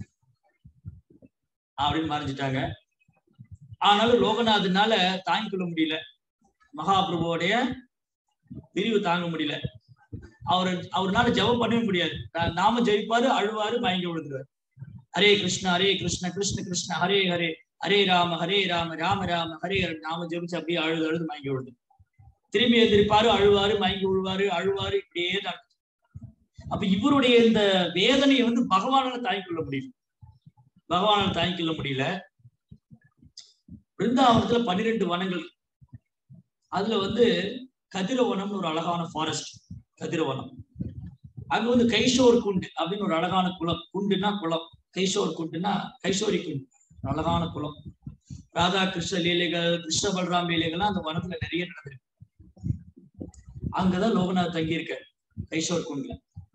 அப்படின்னு மறைஞ்சிட்டாங்க ஆனாலும் லோகநாதனால தாங்கிக் கொள்ள முடியல மகாபிரபுவோடைய பிரிவு தாங்க முடியல அவர் அவர்னால ஜெபம் பண்ணவே முடியாது நா- நாம ஜெயிப்பாரு அழுவாரு மயங்கி விழுந்துருவாரு ஹரே கிருஷ்ணா ஹரே கிருஷ்ண கிருஷ்ண கிருஷ்ண ஹரே ஹரே ஹரே ராம ஹரே ராம ராம ராம ஹரே ஹரே நாம ஜெபிச்சு அப்படியே அழுது அழுது மயங்கி விழுது திரும்பி எந்திரிப்பாரு அழுவாரு மயங்கி விழுவாரு அழுவாரு இப்படியே தான் அப்ப இவருடைய இந்த வேதனையை வந்து பகவானால தாங்கிக் கொள்ள முடியல பகவானால தாங்கிக் கொள்ள முடியல பிருந்தாவனத்துல பன்னிரெண்டு வனங்கள் அதுல வந்து கதிரவனம்னு ஒரு அழகான ஃபாரஸ்ட் கதிரவனம் அங்க வந்து கைஷோர் குண்டு அப்படின்னு ஒரு அழகான குளம் குண்டுன்னா குளம் கைஷோர் குண்டுன்னா கைஷோரி குண்டு ஒரு அழகான குளம் ராதா கிருஷ்ண லீலைகள் கிருஷ்ண பலராம் லீலைகள்லாம் அந்த வனத்துல நிறைய நடந்திருக்கு அங்கதான் லோகநாத் தங்கியிருக்காரு கைஷோர் குண்டுல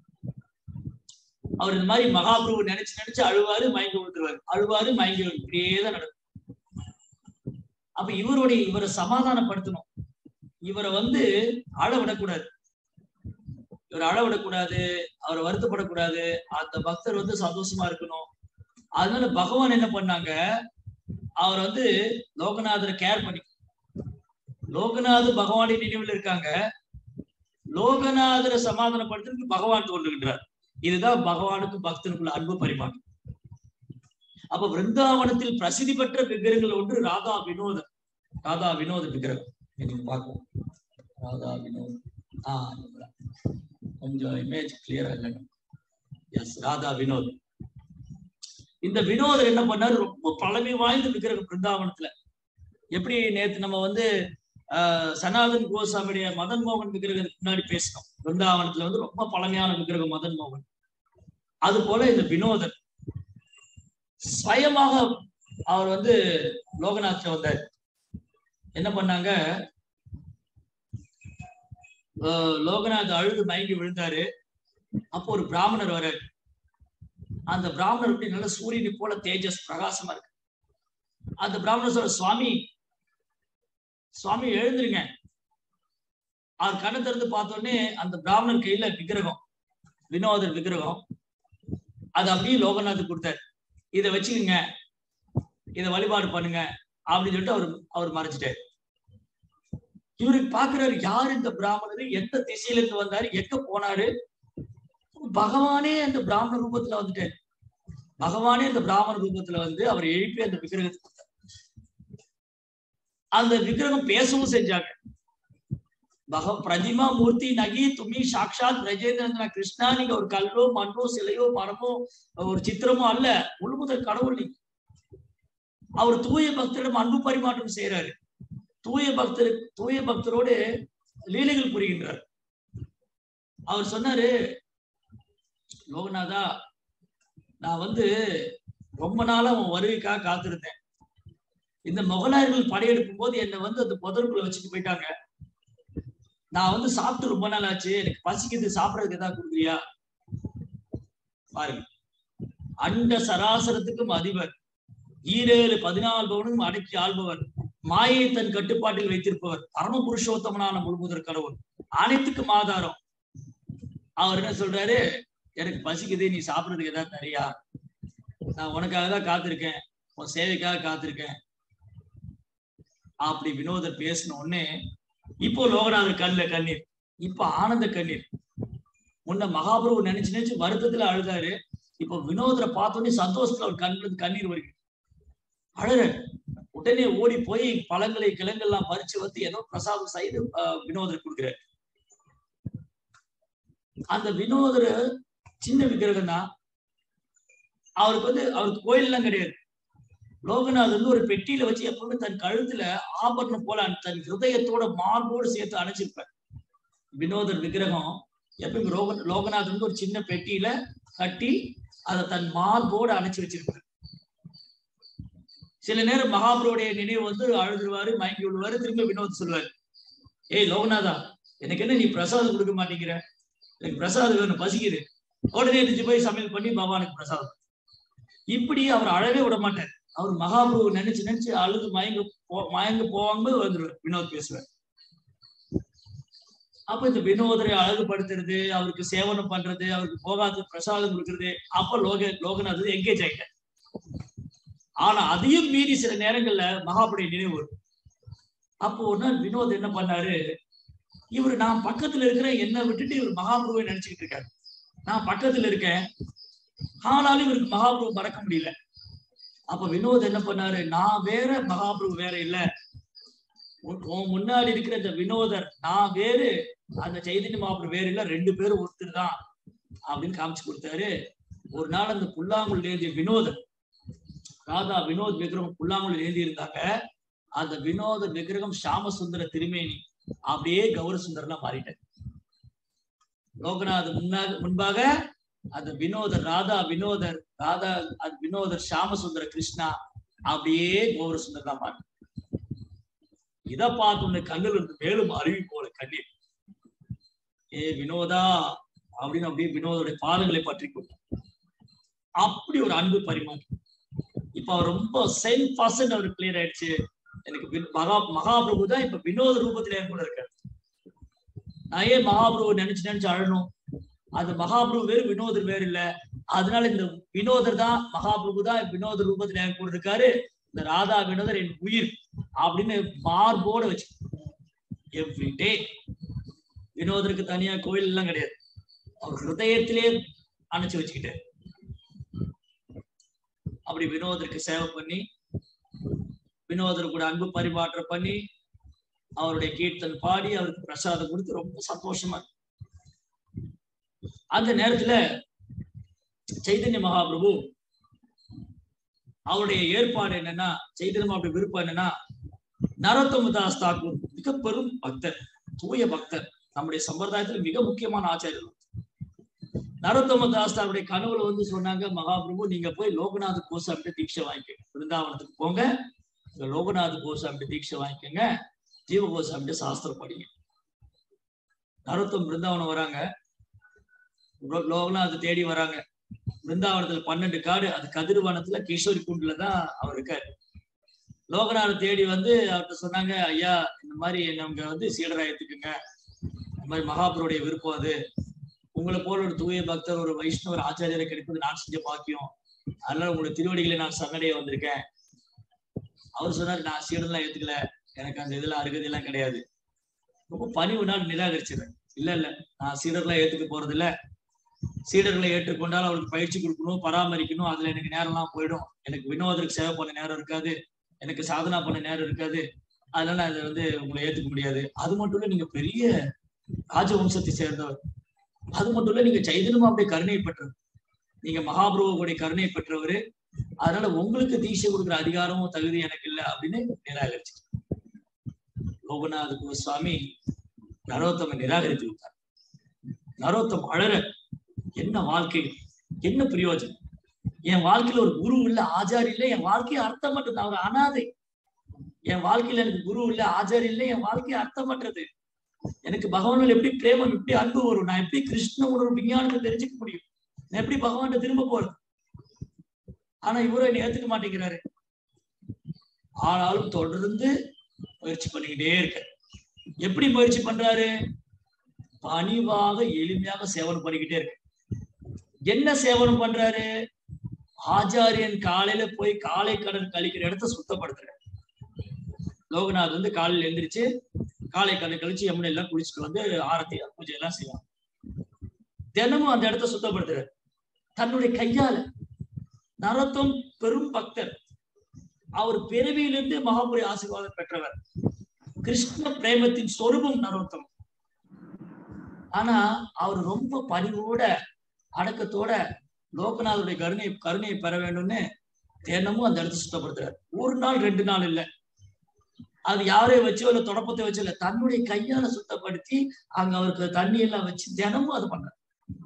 அவர் இந்த மாதிரி மகாபிரபு நினைச்சு நினைச்சு அழுவாரு மயங்கி விழுந்துருவாரு அழுவாரு மயங்கி விழு இப்படியே தான் நடக்கும் அப்ப இவருடைய இவரை சமாதானப்படுத்தணும் இவரை வந்து அழ விடக்கூடாது இவர் அழ விடக்கூடாது அவரை வருத்தப்படக்கூடாது அந்த பக்தர் வந்து சந்தோஷமா இருக்கணும் அதனால பகவான் என்ன பண்ணாங்க அவர் வந்து லோகநாதரை கேர் பண்ணி லோகநாதர் பகவானின் நினைவில் இருக்காங்க லோகநாதரை சமாதானப்படுத்துறதுக்கு பகவான் தோன்றுகின்றார் இதுதான் பகவானுக்கு பக்தனுக்குள்ள அன்பு பரிமாற்றம் அப்ப விருந்தாவனத்தில் பிரசித்தி பெற்ற விக்கிரகங்கள் ஒன்று ராதா வினோதம் ராதா வினோத விக்கிரகம் என்று பார்ப்போம் ராதா வினோத் ஆஹ் இவர்தான். கொஞ்சம் இமேஜ் கிளியரா இல்லைங்க எஸ் ராதா வினோத் இந்த வினோதர் என்ன பண்ணாரு ரொம்ப பழமை வாய்ந்த விக்கிரகம் பிருந்தாவனத்துல எப்படி நேத்து நம்ம வந்து ஆஹ் சனாதன் கோசாமியுடைய மதன் மோகன் விக்கிரகத்துக்கு முன்னாடி பேசினோம் பிருந்தாவனத்துல வந்து ரொம்ப பழமையான விக்கிரகம் மதன் மோகன் அது போல இந்த வினோதர் சுயமாக அவர் வந்து லோகநாத்ல வந்தார் என்ன பண்ணாங்க ஆஹ் லோகநாத் அழுது மயங்கி விழுந்தாரு அப்போ ஒரு பிராமணர் வராரு அந்த பிராமணர் அப்படி நல்ல சூரியனை போல தேஜஸ் பிரகாசமா இருக்கு அந்த பிராமணர் சொல்ற சுவாமி சுவாமி எழுந்துருங்க அவர் கண்ணை திறந்து பார்த்தோடனே அந்த பிராமணர் கையில விக்கிரகம் வினோதர் விக்கிரகம் அது அப்படியே லோகநாத் கொடுத்தாரு இதை வச்சுக்கோங்க இதை வழிபாடு பண்ணுங்க அப்படின்னு சொல்லிட்டு அவர் அவர் மறைச்சிட்டாரு இவருக்கு பாக்குறாரு யார் இந்த பிராமணர் எந்த திசையில இருந்து வந்தாரு எங்க போனாரு பகவானே அந்த பிராமண ரூபத்துல வந்துட்டாரு பகவானே அந்த பிராமண ரூபத்துல வந்து அவர் எழுப்பி அந்த விக்கிரகத்தை கொடுத்தாரு அந்த விக்கிரகம் பேசவும் செஞ்சாங்க பக பிரதிமா மூர்த்தி நகி துமி சாக்ஷாத் பிரஜேந்திரன் கிருஷ்ணா நீங்க ஒரு கல்லோ மண்ணோ சிலையோ மரமோ ஒரு சித்திரமோ அல்ல முழுமுதல் கடவுள் நீங்க அவர் தூய பக்தரிடம் அன்பு பரிமாற்றம் செய்யறாரு தூய பக்தர் தூய பக்தரோடு லீலைகள் புரிகின்றார் அவர் சொன்னாரு லோகநாதா நான் வந்து ரொம்ப நாளா உன் வருகைக்காக காத்திருந்தேன் இந்த முகலாயர்கள் படையெடுக்கும் போது என்னை வந்து அந்த புதருக்குள்ள வச்சுட்டு போயிட்டாங்க நான் வந்து சாப்பிட்டு ரொம்ப நாள் ஆச்சு எனக்கு பசிக்குது சாப்பிடறதுக்கு ஏதாவது கொடுக்குறியா பாருங்க அண்ட சராசரத்துக்கும் அதிபர் ஈரேழு பதினாலு பவனுக்கும் அடக்கி ஆள்பவர் மாயை தன் கட்டுப்பாட்டில் வைத்திருப்பவர் பரம புருஷோத்தமனான முழுமுதற் கடவுள் அனைத்துக்கும் ஆதாரம் அவர் என்ன சொல்றாரு எனக்கு பசிக்குது நீ சாப்பிடறதுக்கு ஏதாவது தரியா நான் உனக்காக தான் காத்திருக்கேன் உன் சேவைக்காக காத்திருக்கேன் அப்படி வினோதர் பேசின உடனே இப்போ லோகநாதர் கண்ணுல கண்ணீர் இப்ப ஆனந்த கண்ணீர் முன்ன மகாபிரபு நினைச்சு நினைச்சு வருத்தத்துல அழுதாரு இப்போ வினோதரை பார்த்தோன்னே சந்தோஷத்துல அவர் கண்ணுல இருந்து கண்ணீர் வருகிறது அழற உடனே ஓடி போய் பழங்களை கிழங்கெல்லாம் பறிச்சு வந்து ஏதோ பிரசாதம் செய்து ஆஹ், வினோதர் கொடுக்கிறார் அந்த வினோதர் சின்ன விக்கிரகம் தான் அவருக்கு வந்து அவருக்கு கோயில் எல்லாம் கிடையாது லோகநாத் வந்து ஒரு பெட்டியில வச்சு எப்பவுமே தன் கழுத்துல ஆபரணம் போல அணி- தன் ஹிருதயத்தோட மார்போடு சேர்த்து அணைச்சிருப்பார் வினோதர் விக்கிரகம் எப்பயும் லோக லோகநாத் வந்து ஒரு சின்ன பெட்டியில கட்டி அதை தன் மார்போடு அணைச்சு வச்சிருப்பார் சில நேரம் மகாபுரோடைய நினைவு வந்து அழுதுருவாரு மயங்கி விடுவாரு திரும்ப வினோத் சொல்லுவாரு ஏய் லோகநாதா எனக்கு என்ன நீ பிரசாதம் கொடுக்க மாட்டேங்கிற எனக்கு பிரசாதம் வேணும் பசிக்குது உடனே எந்திரிச்சு போய் சமையல் பண்ணி பகவானுக்கு பிரசாதம் இப்படி அவர் அழவே விட மாட்டார் அவர் மகாபிரபு நினைச்சு நினைச்சு அழுது மயங்க போ- மயங்க போவாங்க வந்துருவார் வினோத் பேசுவார் அப்ப இந்த வினோதரை அழகுபடுத்துறது அவருக்கு சேவனம் பண்றது அவருக்கு போகாத பிரசாதம் கொடுக்கறது அப்ப லோக லோகநாத் எங்கேஜ் ஆயிட்டார் ஆனா அதையும் மீறி சில நேரங்கள்ல மகாபுடைய நினைவு வரும் அப்போ ஒரு நாள் வினோத் என்ன பண்ணாரு இவர் நான் பக்கத்துல இருக்கிறேன் என்ன விட்டுட்டு இவர் மகாபுருவை நினைச்சுக்கிட்டு இருக்காரு நான் பக்கத்துல இருக்கேன் ஆனாலும் இவருக்கு மகாபுரு மறக்க முடியல அப்ப வினோத் என்ன பண்ணாரு நான் வேற மகாபிரபு வேற இல்ல உன் உன் முன்னாடி இருக்கிற இந்த வினோதர் நான் வேறு அந்த சைதன்ய மகாபிரபு வேற இல்ல ரெண்டு பேரும் ஒருத்தர் தான் அப்படின்னு காமிச்சு கொடுத்தாரு ஒரு நாள் அந்த புல்லாங்குழல் ஏந்திய வினோதர் ராதா வினோத் விக்ரமம் புல்லாங்குழல் ஏந்தி இருந்தாங்க அந்த வினோத விக்கிரகம் சாமசுந்தர திருமேனி அப்படியே கௌர சுந்தரனா மாறிட்டார் லோகநாத் முன்னாக முன்பாக அந்த வினோதர் ராதா வினோதர் ராதா அது வினோதர் சாமசுந்தர கிருஷ்ணா அப்படியே கௌர சுந்தரனா மாறி இத பார்த்து உன்னை கண்ணில் இருந்து மேலும் அருவி போல கண்ணீர் ஏ வினோதா அப்படின்னு அப்படியே வினோதோடைய பாதங்களை பற்றி கொண்டார் அப்படி ஒரு அன்பு பரிமாற்றம் இப்ப அவர் ரொம்ப சென் பர்சன்ட் அவருக்கு கிளியர் ஆயிடுச்சு எனக்கு வி- மகா மகாபிரபு தான் இப்ப வினோத ரூபத்துல என் கூட இருக்காரு நான் ஏன் மகாபிரபு நினைச்சு நினைச்சு அழணும் அது மகாபிரபு வேறு வினோதர் வேறு இல்ல அதனால இந்த வினோதர் தான் மகாபிரபு தான் வினோத ரூபத்துல என் கூட இருக்காரு இந்த ராதா வினோதர் என் உயிர் அப்படின்னு மார்போட வச்சு எவ்ரி டே வினோதருக்கு தனியா கோயில் எல்லாம் கிடையாது அவர் ஹிருதயத்திலே அணைச்சு வச்சுக்கிட்டாரு அப்படி வினோதருக்கு சேவை பண்ணி வினோதர் கூட அன்பு பரிமாற்றம் பண்ணி அவருடைய கீர்த்தன் பாடி அவருக்கு பிரசாதம் கொடுத்து ரொம்ப சந்தோஷமா இருக்கு. அந்த நேரத்துல சைதன்ய மகாபிரபு அவருடைய ஏற்பாடு என்னன்னா சைதன்ய மகாபிரபு விருப்பம் என்னன்னா நரோத்தம தாஸ் தாக்கூர் மிக பெரும் பக்தர் தூய பக்தர் நம்முடைய சம்பிரதாயத்துல மிக முக்கியமான ஆச்சாரியர் நரோத்தம தாஸ் அவருடைய கனவுல வந்து சொன்னாங்க மகாபிரபு நீங்க போய் லோகநாத கோசாமிட்ட தீட்சை வாங்கிக்கோங்க பிருந்தாவனத்துக்கு போங்க இந்த லோகநாத கோசாமிட்ட தீட்சை வாங்கிக்கோங்க ஜீவ கோசாமிட்ட சாஸ்திரம் படிங்க நரோத்தம் பிருந்தாவனம் வராங்க லோ- லோகநாத் தேடி வராங்க பிருந்தாவனத்துல பன்னெண்டு காடு அது கதிர்வனத்துல கிஷோரி குண்டுல தான் அவர் இருக்காரு லோகநாத தேடி வந்து அவர்கிட்ட சொன்னாங்க ஐயா இந்த மாதிரி நமக்கு வந்து சீடரா ஏத்துக்குங்க இந்த மாதிரி மகாபுருடைய விருப்பம் அது உங்களை போல ஒரு தூய பக்தர் ஒரு வைஷ்ணவர் ஆச்சாரியரை கிடைப்பது நான் செஞ்ச பாக்கியம் அதனால உங்களுடைய திருவடிகளை நான் சரணடைய வந்திருக்கேன் அவர் சொன்னாரு நான் சீடர்லாம் ஏத்துக்கல எனக்கு அந்த இதெல்லாம் அருகதை எல்லாம் கிடையாது ரொம்ப பணிவு நாள் நிராகரிச்சிடுறேன் இல்ல இல்ல நான் சீடர்லாம் ஏத்துக்க போறது இல்ல சீடர்களை ஏற்றுக்கொண்டால் அவருக்கு பயிற்சி கொடுக்கணும் பராமரிக்கணும் அதுல எனக்கு நேரம்லாம் போயிடும் எனக்கு வினோதருக்கு சேவை பண்ண நேரம் இருக்காது எனக்கு சாதனா பண்ண நேரம் இருக்காது அதனால அதை வந்து உங்களை ஏத்துக்க முடியாது அது மட்டும் இல்ல நீங்க பெரிய ராஜவம்சத்தை சேர்ந்தவர் அது மட்டும் இல்ல நீங்க சைதன்யமா அப்படியே கருணை பெற்றவர் நீங்க மகாபிரபுடைய கருணை பெற்றவர் அதனால உங்களுக்கு தீட்சை கொடுக்குற அதிகாரமும் தகுதி எனக்கு இல்லை அப்படின்னு நிராகரிச்சு லோகநாத கோஸ்வாமி நரோத்தம நிராகரித்து விட்டார் நரோத்தம் அழற என்ன வாழ்க்கை என்ன பிரயோஜனம் என் வாழ்க்கையில ஒரு குரு இல்ல ஆச்சாரி இல்ல என் வாழ்க்கையை அர்த்தமற்றது அவர் அனாதை என் வாழ்க்கையில எனக்கு குரு இல்ல ஆச்சாரி இல்ல என் வாழ்க்கையை அர்த்தமற்றது எனக்கு பகவானில் எப்படி பிரேமம் எப்படி அன்பு வரும் நான் எப்படி கிருஷ்ண உணர்வு விஞ்ஞானத்தை தெரிஞ்சுக்க முடியும் நான் எப்படி பகவான்கிட்ட திரும்ப போறது ஆனா இவரும் என்னை ஏத்துக்க மாட்டேங்கிறாரு ஆனாலும் தொடர்ந்து முயற்சி பண்ணிக்கிட்டே இருக்க எப்படி முயற்சி பண்றாரு பணிவாக எளிமையாக சேவனம் பண்ணிக்கிட்டே இருக்கு என்ன சேவனம் பண்றாரு ஆச்சாரியன் காலையில போய் காலை கடன் கழிக்கிற இடத்த சுத்தப்படுத்துறாரு லோகநாத் வந்து காலையில எந்திரிச்சு காலை கடன் கழிச்சு யமுனை எல்லாம் குளிச்சுட்டு வந்து ஆரத்தி பூஜை எல்லாம் செய்வாங்க தினமும் அந்த இடத்த சுத்தப்படுத்துறாரு தன்னுடைய கையால நரத்தம் பெரும் பக்தர் அவர் பிறவியிலிருந்து மகாபுரி ஆசீர்வாதம் பெற்றவர் கிருஷ்ண பிரேமத்தின் சொரூபம் நரோத்தம் ஆனா அவர் ரொம்ப பணிவோட அடக்கத்தோட லோகநாதருடைய கருணை கருணையை பெற வேண்டும்னு தினமும் அந்த இடத்தை சுத்தப்படுத்துறாரு ஒரு நாள் ரெண்டு நாள் இல்ல அது யாரையும் வச்சோ இல்ல தொடப்பத்தை வச்சோ இல்ல தன்னுடைய கையால சுத்தப்படுத்தி அங்க அவருக்கு தண்ணி எல்லாம் வச்சு தினமும் அது பண்றாரு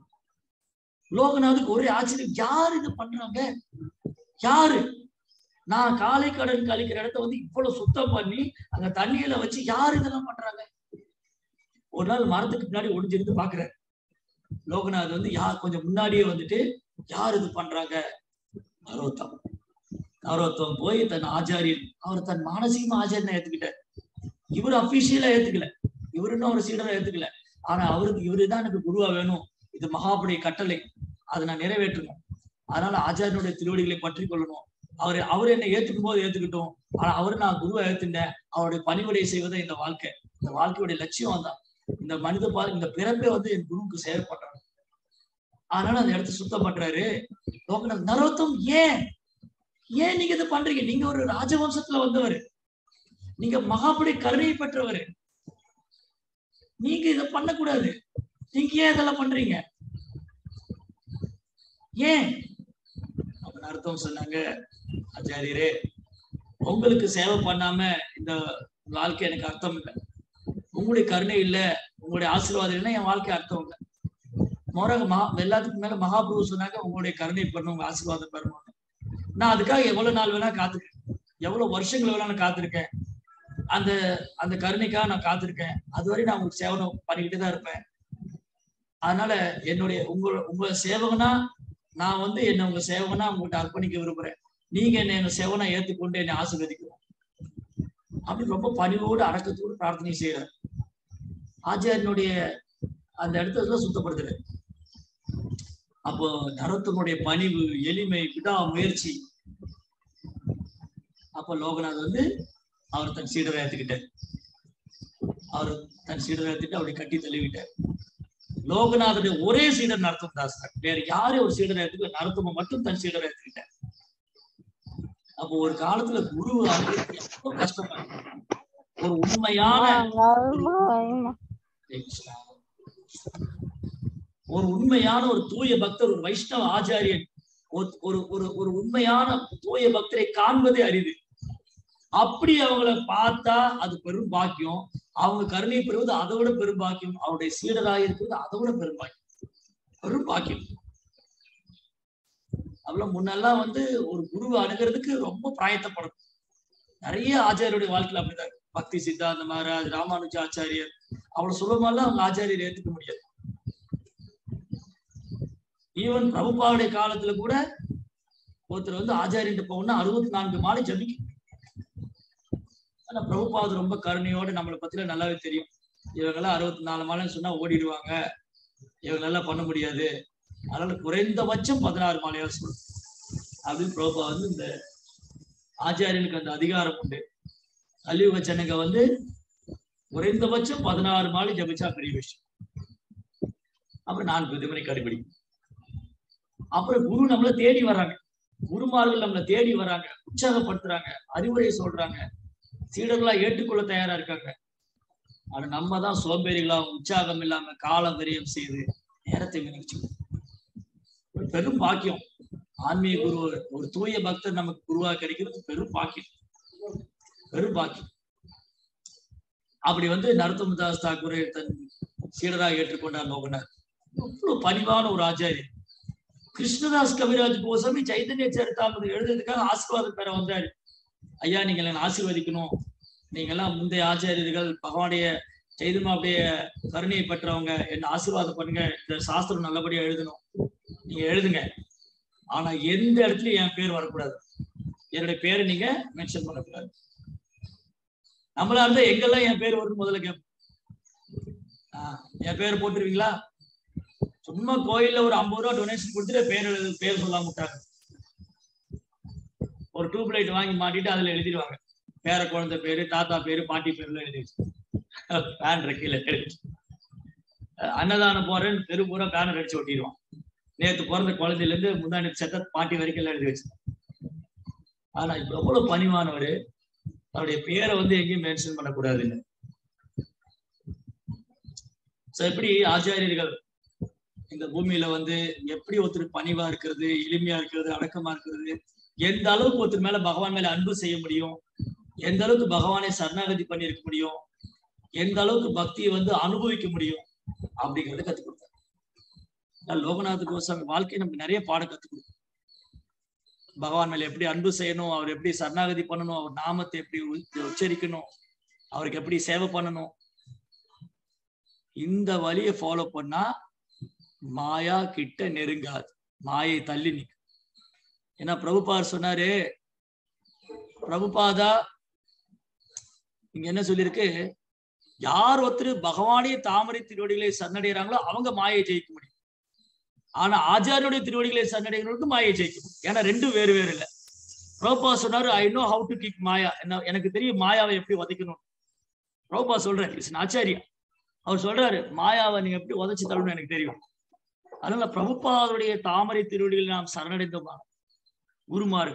லோகநாதுக்கு ஒரே ஆச்சரியம் யார் இது பண்றாங்க யாரு நான் காலை கடன் கழிக்கிற இடத்த வந்து இவ்வளவு சுத்தம் பண்ணி அங்க தண்ணியில வச்சு யார் இதெல்லாம் பண்றாங்க ஒரு நாள் மரத்துக்கு பின்னாடி ஒளிஞ்சிருந்து பாக்குறாரு லோகநாத் வந்து யார் கொஞ்சம் முன்னாடியே வந்துட்டு யார் இது பண்றாங்க நரோத்தம் நரோத்தம் போய் தன் ஆச்சாரியன் அவர் தன் மானசீகமா ஆச்சாரியனை ஏத்துக்கிட்டார் இவர் அபிஷியலா ஏத்துக்கல இவரு இன்னும் ஒரு சீடரை ஏத்துக்கல ஆனா அவருக்கு இவருதான் எனக்கு குருவா வேணும் இது மகாபுடைய கட்டளை அதை நான் நிறைவேற்றணும் அதனால ஆச்சாரியனுடைய திருவடிகளை பற்றி கொள்ளணும் அவர் அவர் என்னை ஏத்துக்கும் போது ஏத்துக்கிட்டோம் ஆனா அவரு நான் குருவை ஏத்துட்டேன் அவருடைய பணிவிடை செய்வதே இந்த வாழ்க்கை இந்த வாழ்க்கையுடைய லட்சியம் தான் இந்த மனித பா இந்த பிறப்பே வந்து என் குருவுக்கு சேவை பண்றாங்க அதனால அந்த இடத்த சுத்தம் பண்றாரு லோகநாத் நரோத்தம் ஏன் ஏன் நீங்க இதை பண்றீங்க நீங்க ஒரு ராஜவம்சத்துல வந்தவர் நீங்க மகாபடி கருணை பெற்றவர் நீங்க இதை பண்ணக்கூடாது நீங்க ஏன் இதெல்லாம் பண்றீங்க ஏன் அப்படின்னு அர்த்தம் சொன்னாங்க ஆச்சாரியரே உங்களுக்கு சேவை பண்ணாம இந்த வாழ்க்கை எனக்கு அர்த்தம் இல்லை உங்களுடைய கருணை இல்ல உங்களுடைய ஆசீர்வாதம் இல்லைன்னா என் வாழ்க்கை அர்த்தம் இல்லை மோரக மகா எல்லாத்துக்கும் மேல மகாபிரபு சொன்னாங்க உங்களுடைய கருணை பெறணும் உங்க ஆசீர்வாதம் பெறணும் நான் அதுக்காக எவ்வளவு நாள் வேணா காத்திருக்கேன் எவ்வளவு வருஷங்கள் வேணா நான் காத்திருக்கேன் அந்த அந்த கருணைக்காக நான் காத்திருக்கேன் அதுவரை நான் உங்களுக்கு சேவனம் பண்ணிக்கிட்டு தான் இருப்பேன் அதனால என்னுடைய உங்க உங்க சேவகனா நான் வந்து என்ன உங்க சேவகனா உங்கள்கிட்ட அர்ப்பணிக்க விரும்புறேன் நீங்க என்ன எங்க சேவனா ஏத்துக்கொண்டு என்னை ஆசீர்வதிக்கணும் அப்படி ரொம்ப பணிவோடு அடக்கத்தோடு பிரார்த்தனை செய்யறார் ஆச்சாரியனுடைய அந்த இடத்துல சுத்தப்படுத்துறாரு அப்போ நரத்தனுடைய பணிவு எளிமை விடா முயற்சி அப்ப லோகநாத் வந்து அவர் தன் சீடரை ஏத்துக்கிட்டார் அவர் தன் சீடரை ஏத்துட்டு அவரை கட்டி தழுவிட்டார் லோகநாதனுடைய ஒரே சீடர் நரத்தம் தாஸ் தான் வேற யாரும் ஒரு சீடரை ஏத்துக்க நரத்தம மட்டும் தன் சீடரை ஏத்துக்கிட்டார் அப்போ ஒரு காலத்துல குரு அடையிறது எவ்வளவு கஷ்டமா இருக்கும். ஒரு உண்மையான ஒரு உண்மையான ஒரு தூய பக்தர் ஒரு வைஷ்ணவ ஆச்சாரியன் ஒரு ஒரு ஒரு ஒரு உண்மையான தூய பக்தரை காண்பதே அரிது அப்படி அவங்கள பார்த்தா அது பெரும் பாக்கியம் அவங்க கருணை பெறுவது அதை விட பெரும் பாக்கியம் அவருடைய சீடராக இருக்கிறது அதை விட பெரும் பாக்கியம் பெரும் பாக்கியம் அவ்வளவு முன்னெல்லாம் வந்து ஒரு குருவை அணுகிறதுக்கு ரொம்ப பிராயத்தப்படும் நிறைய ஆச்சாரியருடைய வாழ்க்கையில அப்படிதான் இருக்கு. பக்தி சித்தாந்த மகாராஜ் ராமானுஜ ஆச்சாரியர் அவ்வளவு சுலபமெல்லாம் அவங்க ஆச்சாரியர் ஏத்துக்க முடியாது ஈவன் பிரபுபாவுடைய காலத்துல கூட ஒருத்தர் வந்து ஆச்சாரியன் போகணும்னா அறுபத்தி நான்கு மாலை ஜபிக்கும் ஆனா பிரபுபாவது ரொம்ப கருணையோட நம்மளை பத்தில நல்லாவே தெரியும் இவங்கெல்லாம் அறுபத்தி நாலு மாலைன்னு சொன்னா ஓடிடுவாங்க இவங்க நல்லா பண்ண முடியாது அதனால குறைந்தபட்சம் பதினாறு மாலையாவது சொல்லணும் அப்படின்னு பிரபுபா வந்து இந்த ஆச்சாரியனுக்கு அந்த அதிகாரம் உண்டு கலியுக சென்னங்க வந்து குறைந்தபட்சம் பதினாறு மாலை ஜபிச்சா பெரிய விஷயம் அப்புறம் நான்கு விதிமுறை கடைபிடிக்கும் அப்புறம் குரு நம்மள தேடி வர்றாங்க குருமார்கள் நம்மளை தேடி வர்றாங்க உற்சாகப்படுத்துறாங்க அறிவுரை சொல்றாங்க சீடர்களா ஏற்றுக்கொள்ள தயாரா இருக்காங்க ஆனா நம்ம தான் சோம்பேறிகளா உற்சாகம் இல்லாம காலம் விரயம் செய்து நேரத்தை வீணடிச்சு ஒரு பெரும் பாக்கியம் ஆன்மீக குரு ஒரு தூய பக்தர் நமக்கு குருவா கிடைக்கிறது பெரும் பாக்கியம் பெரும் பாக்கியம் அப்படி வந்து நரத்தமதாஸ் தாக்கூரை தன் சீடராக ஏற்றுக்கொண்டார் லோகனார் அவ்வளவு பணிவான ஒரு ஆச்சாரியர் கிருஷ்ணதாஸ் கவிராஜ் கோசமி சைத்தன்ய சரித்தாமது எழுதுறதுக்காக ஆசீர்வாதம் பெற வந்தாரு ஐயா நீங்க என்ன ஆசீர்வதிக்கணும் நீங்க எல்லாம் முந்தைய ஆச்சாரியர்கள் பகவானுடைய சைதன்யாவுடைய கருணையை பெற்றவங்க என்ன ஆசீர்வாதம் பண்ணுங்க இந்த சாஸ்திரம் நல்லபடியா எழுதணும் நீங்க எழுதுங்க ஆனா எந்த இடத்துலயும் என் பேர் வரக்கூடாது என்னுடைய பேரை நீங்க மென்ஷன் பண்ணக்கூடாது நம்மளா இருந்தா எங்கெல்லாம் என் பேர் வரும் முதல்ல கேட்போம் ஆஹ் என் பேர் போட்டுருவீங்களா சும்மா கோயில்ல ஒரு ஐம்பது ரூபா டொனேஷன் கொடுத்துட்டு பேர் எழுது பேர் சொல்லாம விட்டாங்க ஒரு டியூப் லைட் வாங்கி மாட்டிட்டு அதுல எழுதிடுவாங்க பேர குழந்தை பேரு தாத்தா பேரு பாட்டி பேர்ல எழுதி பேன் கீழே எழுதி அஹ் அன்னதானம் போறேன்னு தெரு பூரா பேனர் அடிச்சு ஒட்டிடுவான் நேத்து பிறந்த குழந்தையில இருந்து முந்தாணி செத்த பாட்டி வரைக்கும் எல்லாம் எழுதி வச்சு ஆனா இப்ப எவ்வளவு பணிவானவர் அவருடைய பேரை வந்து எங்கேயும் மென்ஷன் பண்ணக்கூடாதுன்னு சோ எப்படி ஆச்சாரியர்கள் இந்த பூமியில வந்து எப்படி ஒருத்தர் பணிவா இருக்கிறது எளிமையா இருக்கிறது அடக்கமா இருக்கிறது எந்த அளவுக்கு ஒருத்தர் மேல பகவான் மேல அன்பு செய்ய முடியும் எந்த அளவுக்கு பகவானை சரணாகதி பண்ணி இருக்க முடியும் எந்த அளவுக்கு பக்தியை வந்து அனுபவிக்க முடியும் அப்படிங்கறத கத்துக் கொடுத்தார் அதான் லோகநாத கோசாமி வாழ்க்கை நமக்கு நிறைய பாடம் கத்துக் கொடுக்கும் பகவான் மேல எப்படி அன்பு செய்யணும் அவர் எப்படி சரணாகதி பண்ணணும் அவர் நாமத்தை எப்படி உ- உச்சரிக்கணும் அவருக்கு எப்படி சேவை பண்ணணும் இந்த வழியை ஃபாலோ பண்ணா மாயா கிட்ட நெருங்காது மாயை தள்ளி நிற்கும் ஏன்னா பிரபுபார் சொன்னாரு பிரபுபாதா இங்க என்ன சொல்லியிருக்கு யார் ஒருத்தர் பகவானே தாமரை திருவடிகளை சரணடைகிறாங்களோ அவங்க மாயை ஜெயிக்க முடியும் ஆனா ஆச்சாரியனுடைய திருவடிகளை சரணடைகிறவங்களுக்கு மாயை ஜெயிக்க முடியும் ஏன்னா ரெண்டும் வேறு வேறு இல்ல பிரபுபா சொன்னாரு I know how to kick maya என்ன எனக்கு தெரியும் மாயாவை எப்படி உதைக்கணும் பிரபுபா சொல்றாரு இஸ் ஆச்சாரியா அவர் சொல்றாரு மாயாவை நீங்க எப்படி உதைச்சு தரணும்னு எனக்கு தெரியும் அதனால பிரபுபாதருடைய தாமரை திருவடிகளில் நாம் சரணடைந்தோமா குருமார்கள்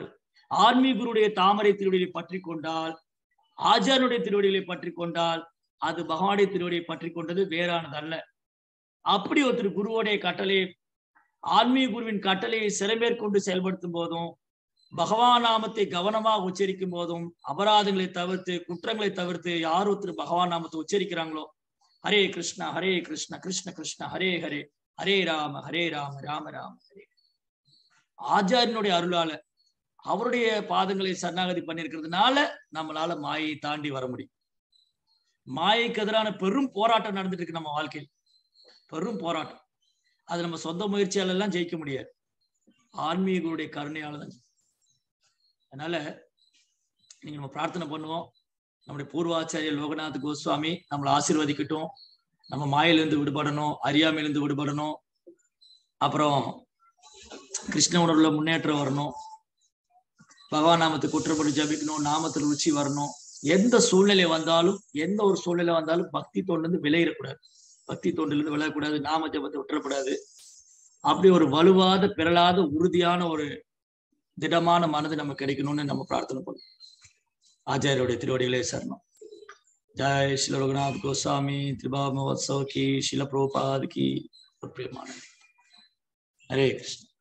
ஆன்மீகுருடைய தாமரை திருவடியை பற்றி கொண்டால் ஆச்சாரனுடைய திருவடிகளை பற்றி கொண்டால் அது பகவானுடைய திருவடியை பற்றி கொண்டது வேறானது அல்ல அப்படி ஒருத்தர் குருவோடைய கட்டளை ஆன்மீக குருவின் கட்டளையை சிறமேற்கொண்டு செயல்படுத்தும் போதும் பகவான் நாமத்தை கவனமாக உச்சரிக்கும் போதும் அபராதங்களை தவிர்த்து குற்றங்களை தவிர்த்து யார் ஒருத்தர் பகவான் நாமத்தை உச்சரிக்கிறாங்களோ ஹரே கிருஷ்ணா ஹரே கிருஷ்ண கிருஷ்ண கிருஷ்ண ஹரே ஹரே ஹரே ராம ஹரே ராம ராம ராம ஹரே ஆச்சாரியனுடைய அருளால அவருடைய பாதங்களை சரணாகதி பண்ணிருக்கிறதுனால நம்மளால மாயை தாண்டி வர முடியும் மாயைக்கு எதிரான பெரும் போராட்டம் நடந்துட்டு இருக்கு நம்ம வாழ்க்கையில் பெரும் போராட்டம் அது நம்ம சொந்த முயற்சியால எல்லாம் ஜெயிக்க முடியாது ஆன்மீகங்களுடைய கருணையால தான் அதனால நீங்க நம்ம பிரார்த்தனை பண்ணுவோம் நம்முடைய பூர்வாச்சாரிய லோகநாத் கோஸ்வாமி நம்மளை ஆசீர்வதிக்கட்டும் நம்ம மாயிலிருந்து விடுபடணும் அறியாமையிலிருந்து விடுபடணும் அப்புறம் கிருஷ்ண உணர்வுல முன்னேற்றம் வரணும் பகவான் நாமத்தை குற்றப்படி ஜபிக்கணும் நாமத்தில் ருச்சி வரணும் எந்த சூழ்நிலை வந்தாலும் எந்த ஒரு சூழ்நிலை வந்தாலும் பக்தி தோண்டிலிருந்து விளையிடக்கூடாது பக்தி தோண்டிலிருந்து விளையக்கூடாது நாம ஜபத்தை விட்டுறக்கூடாது அப்படி ஒரு வலுவாத பிறளாத உறுதியான ஒரு திடமான மனது நமக்கு கிடைக்கணும்னு நம்ம பிரார்த்தனை பண்ணுவோம் ஆச்சாரியுடைய திருவடிகளே சரணம் ஜெய் ஸ்ரீ ரகுநாத் கோஸ்வாமி திரிபாம வத்சவ கி ஷில பிரபுபாத் கி பிரியமான ஹரே கிருஷ்ண